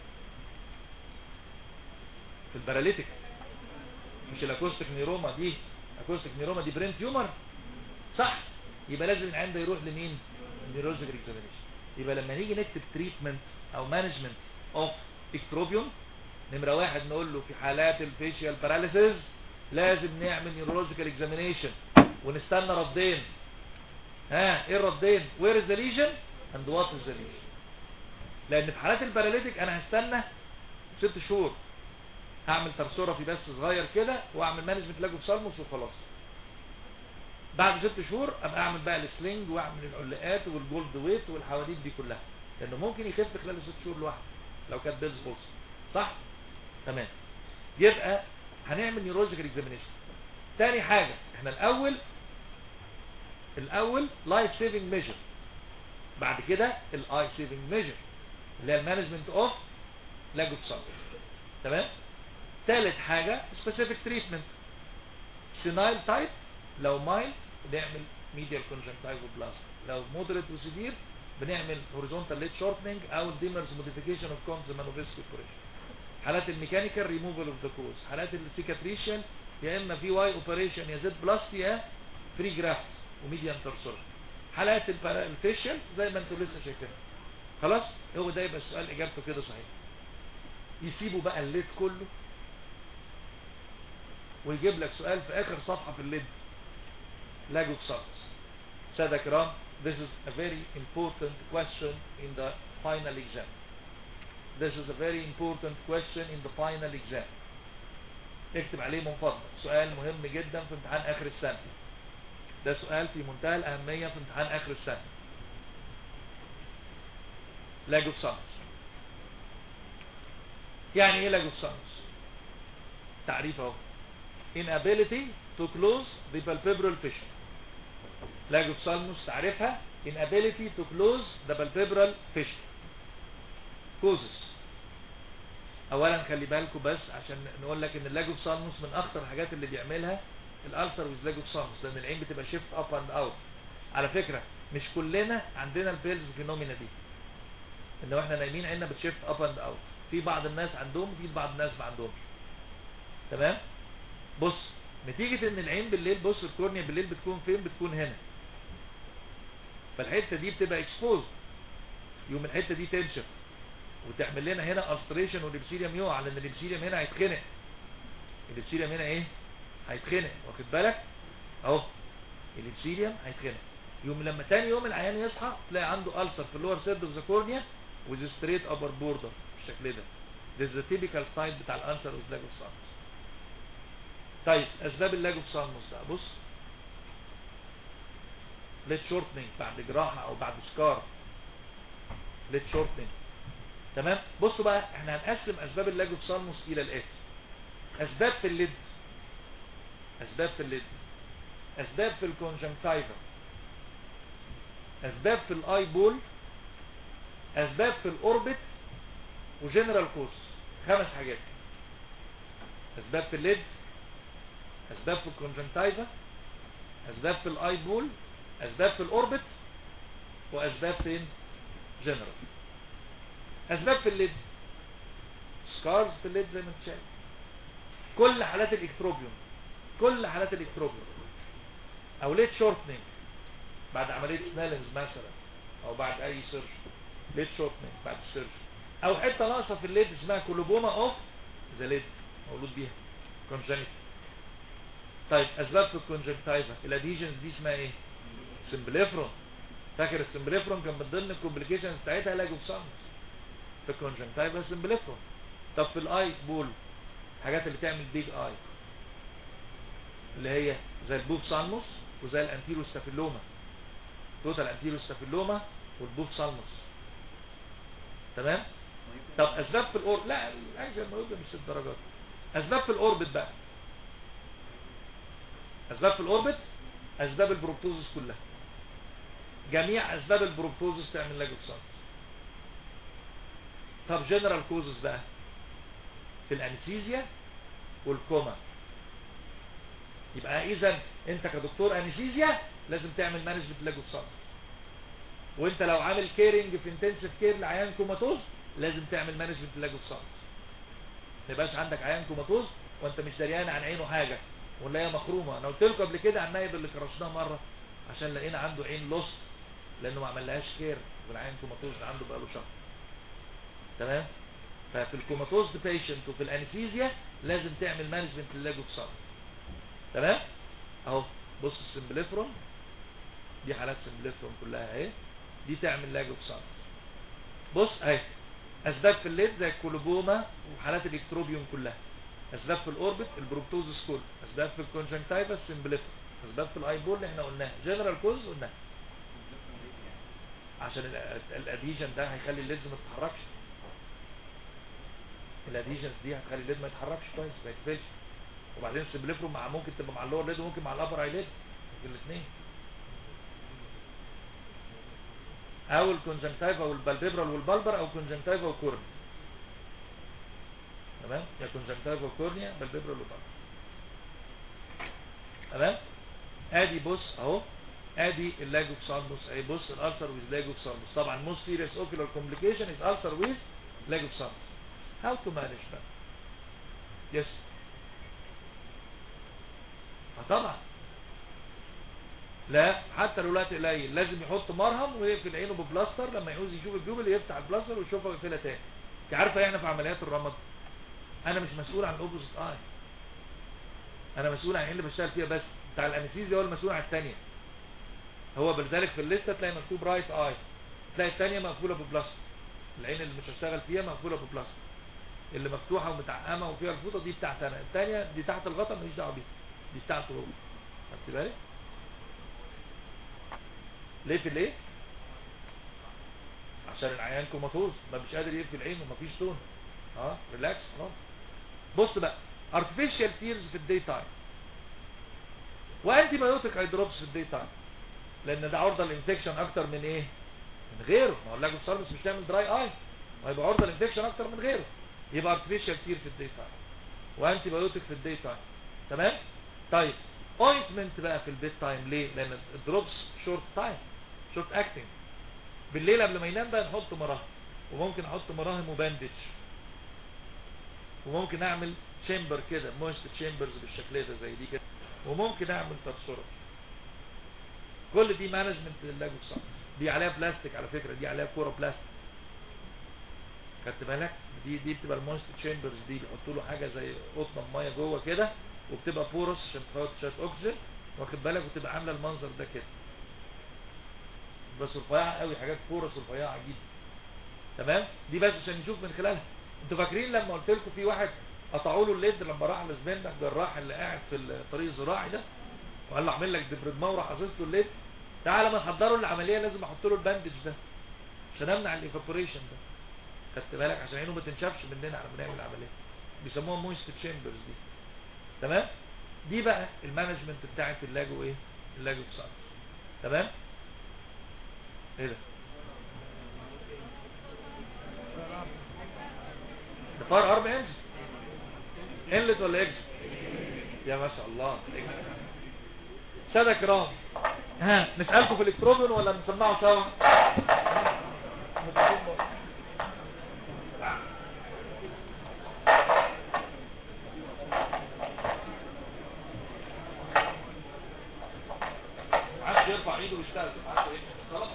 في الباراليتيك مش الاكوستيك نيروما دي اكوستيك نيروما دي برين تيومر صح يبقى لازم العين ده يروح لمين نيورولوجيكال اكزامينيشن يبقى لما نيجي نكتب تريتمنت او مانجمنت اوف اكتروبيون نمرة واحد نقول له في حالات الفيشيال باراليسيس لازم نعمل نيورولوجيكال اكزامينيشن ونستنى ردين ها ايه الردين وير از ذا ليجن اند وات از ذا ليجن لان في حالات الباراليتيك انا هستنى ست شهور هعمل ترسورة في بس صغير كده واعمل مانجمنت لاجو سالموس وخلاص بعد ست شهور ابقى اعمل بقى السلينج واعمل العلاقات والجولد ويت والحواديت دي كلها لانه ممكن يخف خلال ست شهور لوحده لو كانت بيلز بولس صح تمام يبقى هنعمل نيورولوجيكال اكزامينيشن تاني حاجة احنا الاول الاول لايف سيفنج ميجر بعد كده الاي سيفنج ميجر اللي هي المانجمنت اوف لاجوت تمام ثالث حاجة سبيسيفيك تريتمنت سينايل تايب لو مايل بنعمل ميديال كونجنكتيفوبلازم لو مودريت وسيفير بنعمل هوريزونتال ليت شورتنج او ديمرز موديفيكيشن اوف كونز مانوفيسكي اوبريشن حالات الميكانيكال ريموفال اوف ذا كوز حالات السيكاتريشن يا اما في واي اوبريشن يا زد بلاست يا فري جرافت وميديان ترسور حالات الفيشل زي ما انتوا لسه شايفين خلاص هو ده يبقى السؤال اجابته كده صحيح يسيبوا بقى الليد كله ويجيب لك سؤال في اخر صفحة في الليد لاجو سارس سادة كرام this is a very important question in the final exam this is a very important question in the final exam اكتب عليه من فضلك سؤال مهم جدا في امتحان اخر السنة ده سؤال في منتهى الاهمية في امتحان اخر السنة لاجو سارس يعني ايه لاجو سارس تعريف اهو inability to close the palpebral fissure لاجوبسالموس تعرفها inability to close the palpebral fissure causes اولا خلي بالكم بس عشان نقول لك ان اللاجوبسالموس من اخطر الحاجات اللي بيعملها الالسر ويز لاجوبسالموس لان العين بتبقى شيفت اب اند اوت على فكرة مش كلنا عندنا البيلز فينومينا دي ان احنا نايمين عيننا بتشيفت اب اند اوت في بعض الناس عندهم وفي بعض الناس ما عندهمش تمام بص نتيجة ان العين بالليل بص الكورنيا بالليل بتكون فين بتكون هنا فالحتة دي بتبقى اكسبوز يوم الحتة دي تنشف وتعمل لنا هنا الستريشن والابسيليوم يقع لان الابسيليوم هنا هيتخنق الابسيليوم هنا ايه هيتخنق واخد بالك اهو الابسيليوم هيتخنق يوم لما تاني يوم العيان يصحى تلاقي عنده ألسر في اللور سيرد اوف ذا كورنيا with straight upper border بالشكل ده this is the typical site بتاع الألسر with لاجو سالموس طيب اسباب اللاجو سالموس بقى بص ليت شورتنينج بعد جراحة او بعد سكار ليت شورتنينج تمام بصوا بقى احنا هنقسم اسباب اللاجو سالموس الى الاتي اسباب في الليد اسباب في الليد اسباب في الكونجنكتيفا اسباب في الاي بول اسباب في الاوربت وجنرال كوز خمس حاجات اسباب في الليد اسباب في الكونجنكتيفا اسباب في الاي بول اسباب في الاوربت واسباب فين جنرال اسباب في الليد سكارز في الليد زي ما انت شايف كل حالات الاكتروبيوم كل حالات الاكتروبيوم او ليد شورتنينج بعد عملية سنالنز مثلا او بعد اي سيرش ليد شورتنينج بعد السيرش او حتة ناقصة في الليد اسمها كولوبوما اوف ذا ليد مولود بيها كونجنت طيب اسباب في الكونجنكتيفا الاديجنز دي اسمها ايه سمبليفرون فاكر السمبليفرون كان من ضمن الكومبليكيشنز بتاعتها لاجوبسانس في الكونجنكتيفا سمبليفرون طب في الاي بول الحاجات اللي تعمل بيج اي اللي هي زي البوب سالموس وزي الانتيرو ستافيلوما توتال انتيرو ستافيلوما والبوب سالموس تمام طب اسباب في الاورب لا الحاجه الموجوده مش الدرجات اسباب في الاوربت بقى اسباب في الاوربت اسباب البروبتوزس كلها جميع اسباب البروبتوزس تعمل لاجوكسانس طب جنرال كوزز بقى في الانستيزيا والكوما يبقى اذا انت كدكتور انستيزيا لازم تعمل مانجمنت لاجوكسانس وانت لو عامل كيرنج في انتنسيف كير لعيان كوماتوز لازم تعمل مانجمنت لاجوكسانس ما يبقاش عندك عيان كوماتوز وانت مش دريان عن عينه حاجه ولا هي مخرومه انا قلت لكم قبل كده عن النايب اللي كرشناه مره عشان لقينا عنده عين لوست لانه ما عملهاش كير والعين كوماتوز عنده بقاله شهر تمام ففي الكوماتوز بيشنت وفي الانستيزيا لازم تعمل مانجمنت للاجوكسان تمام اهو بص السمبليفرون دي حالات سمبليفرون كلها اهي دي تعمل لاجوكسان بص اهي اسباب في الليد زي الكولوبوما وحالات الاكتروبيوم كلها اسباب في الاوربت البروبتوزس كله اسباب في الكونجنكتيفا السمبليفرون اسباب في الايبول اللي احنا قلناها جنرال كوز قلناها عشان الاديجن ده هيخلي الليد ما تتحركش الاديجنز دي هتخلي الليد ما يتحركش كويس ما يتقفلش وبعدين السمبليفرون مع ممكن تبقى مع اللور ليد وممكن مع الابر اي ليد الاثنين او الكونجنكتيفا والبالبيبرال والبالبر او كونجنكتيفا وكورن تمام يا كونجنكتيفا وكورنيا بالبيبرال والبالبر تمام ادي بص اهو ادي اللاجوكسالموس اهي بص الالسر ويز لاجوكسالموس طبعا موست سيريس اوكيولار كومبليكيشن از السر ويز لاجوكسالموس how to manage that yes طبعا لا حتى لو الوقت قليل لازم يحط مرهم ويقفل عينه ببلاستر لما يعوز يشوف الجبل يفتح البلاستر ويشوفها ويقفلها تاني انت عارفه احنا في عمليات الرمد انا مش مسؤول عن الاوبوزيت اي انا مسؤول عن العين اللي بشتغل فيها بس بتاع الانستيزيا هو المسؤول عن الثانيه هو بذلك في الليسته تلاقي مكتوب رايت اي تلاقي الثانيه مقفوله ببلاستر العين اللي مش هشتغل فيها مقفوله ببلاستر اللي مفتوحه ومتعقمه وفيها الفوطه دي بتاعتي انا الثانيه دي تحت الغطا ماليش دعوه بيها دي بتاعته هو خدت بالك ليه في ليه عشان العيان كوماتوز ما مش قادر يقفل عينه مفيش تون اه ريلاكس خلاص بص بقى artificial tears في الدي تايم وانتي بايوتيك اي دروبس في الدي تايم لان ده عرضه للانفكشن اكتر من ايه من غيره ما هو اللاجو سيرفيس مش تعمل دراي اي وهيبقى عرضه للانفكشن اكتر من غيره يبقى artificial tear في الدي تايم وانتي بايوتيك في الدي تايم تمام طيب اوينتمنت بقى في البيت تايم ليه لان الدروبس شورت تايم شورت اكتنج بالليل قبل ما ينام بقى نحط مراهم وممكن احط مراهم وباندج وممكن اعمل تشامبر كده موست تشامبرز بالشكل ده زي دي كده وممكن اعمل تبصره كل دي مانجمنت للاجوك صح دي عليها بلاستيك على فكرة دي عليها كوره بلاستيك خدت بالك دي دي بتبقى المونست تشامبرز دي بيحطوا له حاجه زي قطنه ميه جوه كده وبتبقى بورس عشان تحط شويه اكسجين واخد بالك وتبقى عامله المنظر ده كده بس رفيعه قوي حاجات بورس رفيعه جدا تمام دي بس عشان نشوف من خلالها انتوا فاكرين لما قلت لكم في واحد قطعوا له الليد لما راح لزميلنا الجراح اللي قاعد في الطريق الزراعي ده وقال له اعمل لك دبريدما وراح حاطط له الليد تعالى ما نحضره العمليه لازم احط له الباندج ده عشان امنع الايفابوريشن ده خدت بالك عشان عينه ما تنشفش مننا على ما نعمل العمليه بيسموها مويست تشامبرز دي تمام دي بقى المانجمنت بتاعت اللاجو ايه اللاجو سايت تمام ايه ده ده فار ارم انز انلت ولا اكس يا ما شاء الله اكس سادة كرام ها نسألكم في الالكتروبين ولا نسمعه سوا عايز يرفع ايده ويشتغل عايز ايه خلاص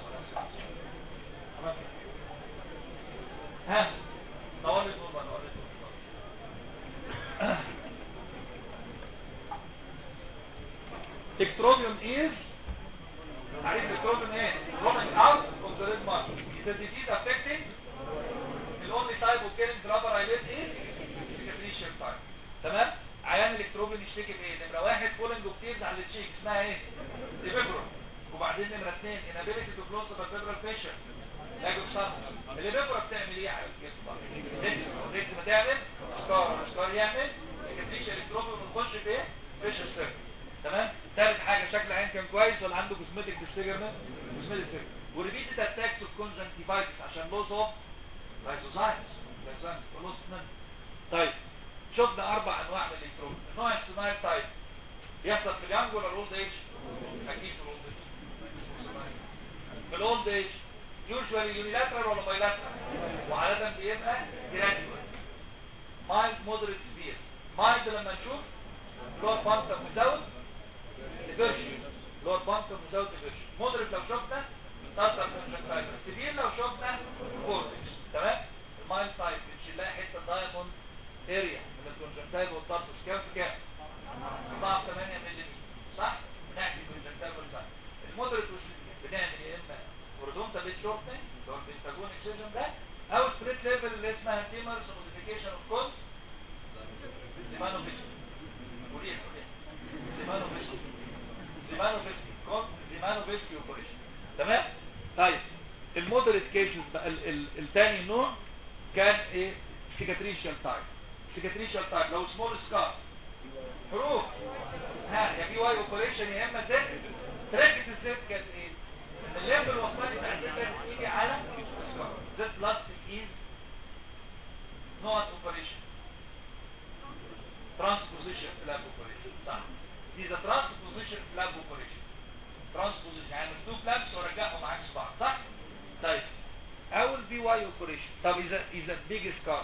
ها نور لي النور بقى، نور لي النور. Ectropion is عارف الكروبين ايه؟ coming out of the red mark. The disease affecting the only type of killing rubber eyelid is cicatricial type. تمام؟ عيان الالكتروبين يشتكي بايه؟ نمرة واحد فولنج اوف تيرز على التشيك اسمها ايه؟ ديفيبرو وبعدين نمرة اثنين inability to close the vertebral fissure لاجو صار الديفيبرو بتعمل ايه على الجسم؟ الجسم بتعمل سكار سكار يعمل cicatricial الكتروبين ونخش في ايه؟ فيشر سيركل تمام ثالث حاجه شكل عين كان كويس ولا عنده كوزمتيك ديسفيجرمنت كوزمتيك ديسفيجرمنت وريبيتد اتاكس اوف كونجنكتيفايتس عشان لوز اوف لايزوزايمز لايزوزايمز لوز منه طيب شفنا اربع انواع من الالكترون النوع السمايل تايب يحصل في اليانج ولا الاولد ايج اكيد في الاولد ايج في الاولد ايج يوجوالي يونيلاترال ولا بايلاترال وعاده بيبقى جراديوال مايلد مودريت سبير مايلد لما نشوف لور بانتر مزود ديفيرشن لور بانتر مزود ديفيرشن مودريت لو شفنا تاثر كونجكتايفر سبير لو شفنا كورتكس تمام المايل سايد بنشيلها حته دايموند اريا من الكونجكتايفر والتارسس كام في كام؟ 4 8 مللي صح؟ بنحكي كونجكتايفر سايد المودريت بنعمل يا اما هوريزونتال بيت شورتنج اللي هو البنتاجون اكسجن ده او سبريت ليفل اللي اسمها تيمرز موديفيكيشن اوف كود زمانه فيشن مريح مريح زمانه فيسكي زمانه فيسكي كون زمانه فيسكي اوبريشن تمام طيب المودريت كيسز بقى ال- ال- التاني نوع كان ايه سيكاتريشال تايب سيكاتريشال تايب لو سمول سكار حروف ها يا بي واي اوبريشن يا اما زد تركت الزد كانت ايه ان الليمب الوسطاني بتاع الزد كانت تيجي على السكار زد بلاستيك از نوت اوبريشن transposition lab operation صح دي ذا transposition lab operation transposition يعني مكتوب لابس ورجعهم عكس بعض صح طيب اول بي واي اوبريشن طب اذا اذا بيج سكار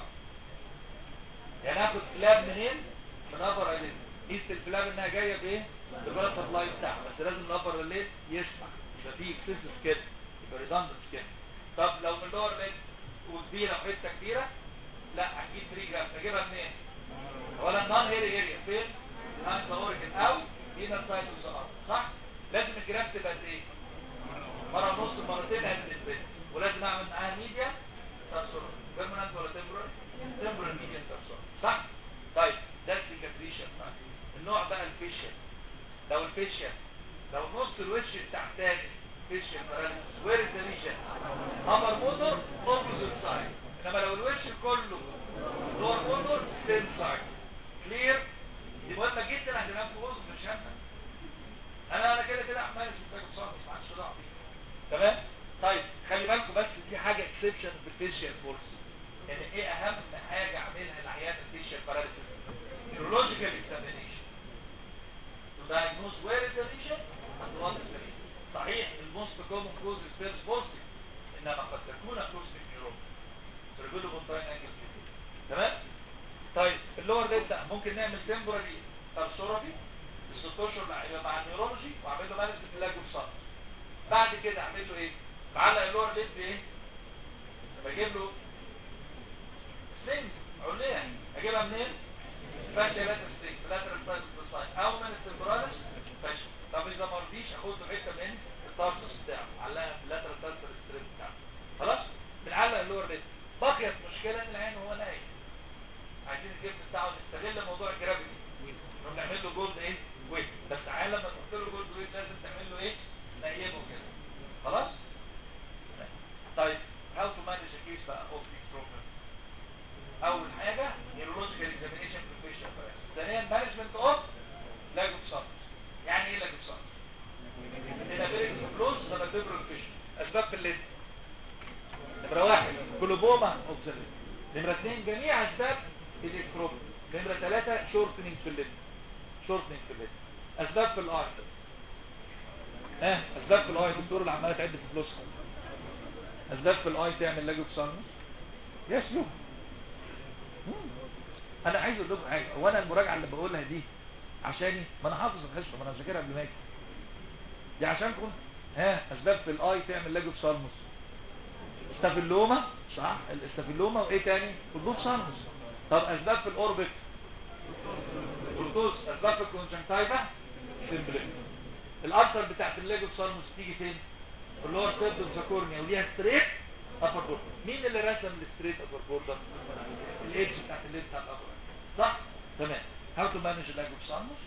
يعني اخد فلاب منين من ابر الليل قيست الفلاب انها جايه بايه بالبلد سبلاي بتاعها بس لازم الابر الليل يسمع يبقى فيه اكسسيف كده يبقى ريدندنت كده طب لو من اللور ليل وكبيره وحته كبيره لا اكيد بري جرام اجيبها منين ولا النون هيري اريا فين انت اوريجن او هنا سايد وزقار صح لازم الجرام تبقى قد ايه مره ونص مرتين قد البيت ولازم اعمل معاها ميديا تبصر بيرمننت ولا تمبرال تمبرال ميديا تبصر صح طيب ده السيكاتريشن النوع بقى الفيشل لو الفيشل لو نص الوش التحتاني فيشل وير از ذا ليجن ابر موتور اوبوزيت سايد انما لو الوش كله لور موتور سيم سايد كلير دي مهمه جدا عشان انفذ وسط مش همك انا انا كده كده عمال مش محتاج اتصرف ما عادش دعوه بيه تمام طيب خلي بالكم بس في حاجه اكسبشن في الفيشيال فورس ان ايه اهم حاجه اعملها العيان الفيشيال باراليسيس neurological examination to diagnose where is the lesion and what is the lesion صحيح الموست كومن كوز سبيرس بوستيف انما قد تكون كوستيك نيورون ترجله بونتاين انجل تمام طيب اللور ده ده ممكن نعمل تمبرالي ترسورابي الست اشهر يبقى مع النيورولوجي واعمل له مانجمنت علاج وصار بعد كده اعمل له ايه بعلق اللور ليد بايه بجيب له سلنج عليه اجيبها منين فاشيا لاتر ستيك لاتر سايد سايد او من التمبرالس فاشيا طب اذا ما رضيش اخد له حته من التارسس بتاعه علقها في اللاتر سايد ستريب بتاعه خلاص بنعلق اللور ليد بقيت مشكله ان العين وهو نايم عايزين الجبن بتاعه نستغل موضوع الجرافيتي نروح نعمل له جولد ايه ويت بس عيال لما تحط له جولد ويت لازم تعمل له ايه نيمه كده خلاص طيب how to manage a case بقى of this problem اول حاجه neurological examination مانجمنت اوف لاجوبسانس يعني ايه لاجوبسانس الابيليتي فلوس لما تبرد فيش اسباب في الليد نمرة واحد كلوبوما اوبزرفيت نمرة اثنين جميع اسباب الاكتروب نمرة ثلاثة شورتنينج في الليد شورتنينج في الليد اسباب في الاي ها اسباب في الاي الدكتور اللي عماله تعد في فلوسها اسباب في الاي تعمل لاجوبسانس يس يو انا عايز اقول لكم حاجه هو انا المراجعه اللي بقولها دي عشاني ما انا حافظ الحصه ما انا ذاكرها قبل ما اجي دي عشانكم ها اسباب في الاي تعمل لاجوب سالموس استافيلوما صح الاستافيلوما وايه تاني حدود سالموس طب اسباب في الاوربت بروتوز اسباب في الكونجنكتيفا سيمبل الارتر بتاعت اللاجوب سالموس تيجي فين اللي هو الثيرد اوف ذا كورنيا وليها ستريت ابر بورد مين اللي رسم الستريت ابر بورد الايدج بتاعت الليد بتاع الابر صح تمام هاو تو مانج اللاجوب سالموس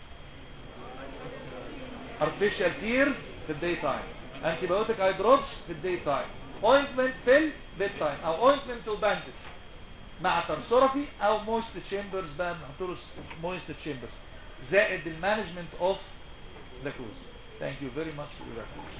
artificial tears في الداي تايم antibiotic eye drops في الداي تايم ointment في البيت تايم او ointment وباندج مع ترسورفي او مويست تشامبرز بقى نحط له مويست تشامبرز زائد المانجمنت اوف ذا كوز ثانك يو فيري ماتش فور يور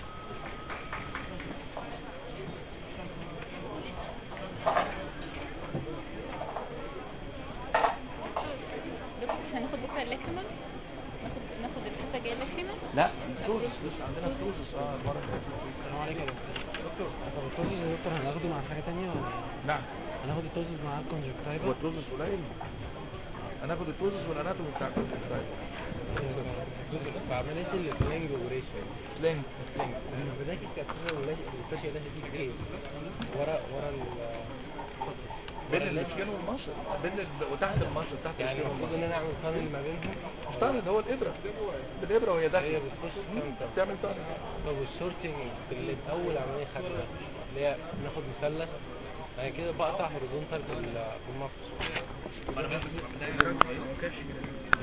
دكتور هناخد بكره اللحمه ناخد ناخد الحصه الجايه اللحمه
لا فلوزس لسه عندنا فلوزس اه المره اللي فاتت
السلام عليكم يا دكتور دكتور طب التوزز يا دكتور هناخده مع حاجة تانية ولا
نعم
هناخد التوزز مع
هو
الكونجكتيفا
التوزس قليل هناخد التوزس والاناتومي بتاع الكونجكتيفا
في عملية الفلانج اوبريشن
سلينج
بداية الكابسولة والفاشية ده دي فين؟ ورا ورا ال
بين الاسكين والمصر بين ال... وتحت المصر تحت
يعني
الاسكين
المفروض
والمصر
ان انا اعمل فانل ما بينهم
مش تعمل هو الابره بالابره وهي
هي
داخله
بتخش تنطق.
بتعمل تعمل
طب والشورتنج في ال- اول عملية خدنا اللي هي بناخد مثلث بعد كده بقطع هوريزونتال في ال- في المفصل
ما انا بس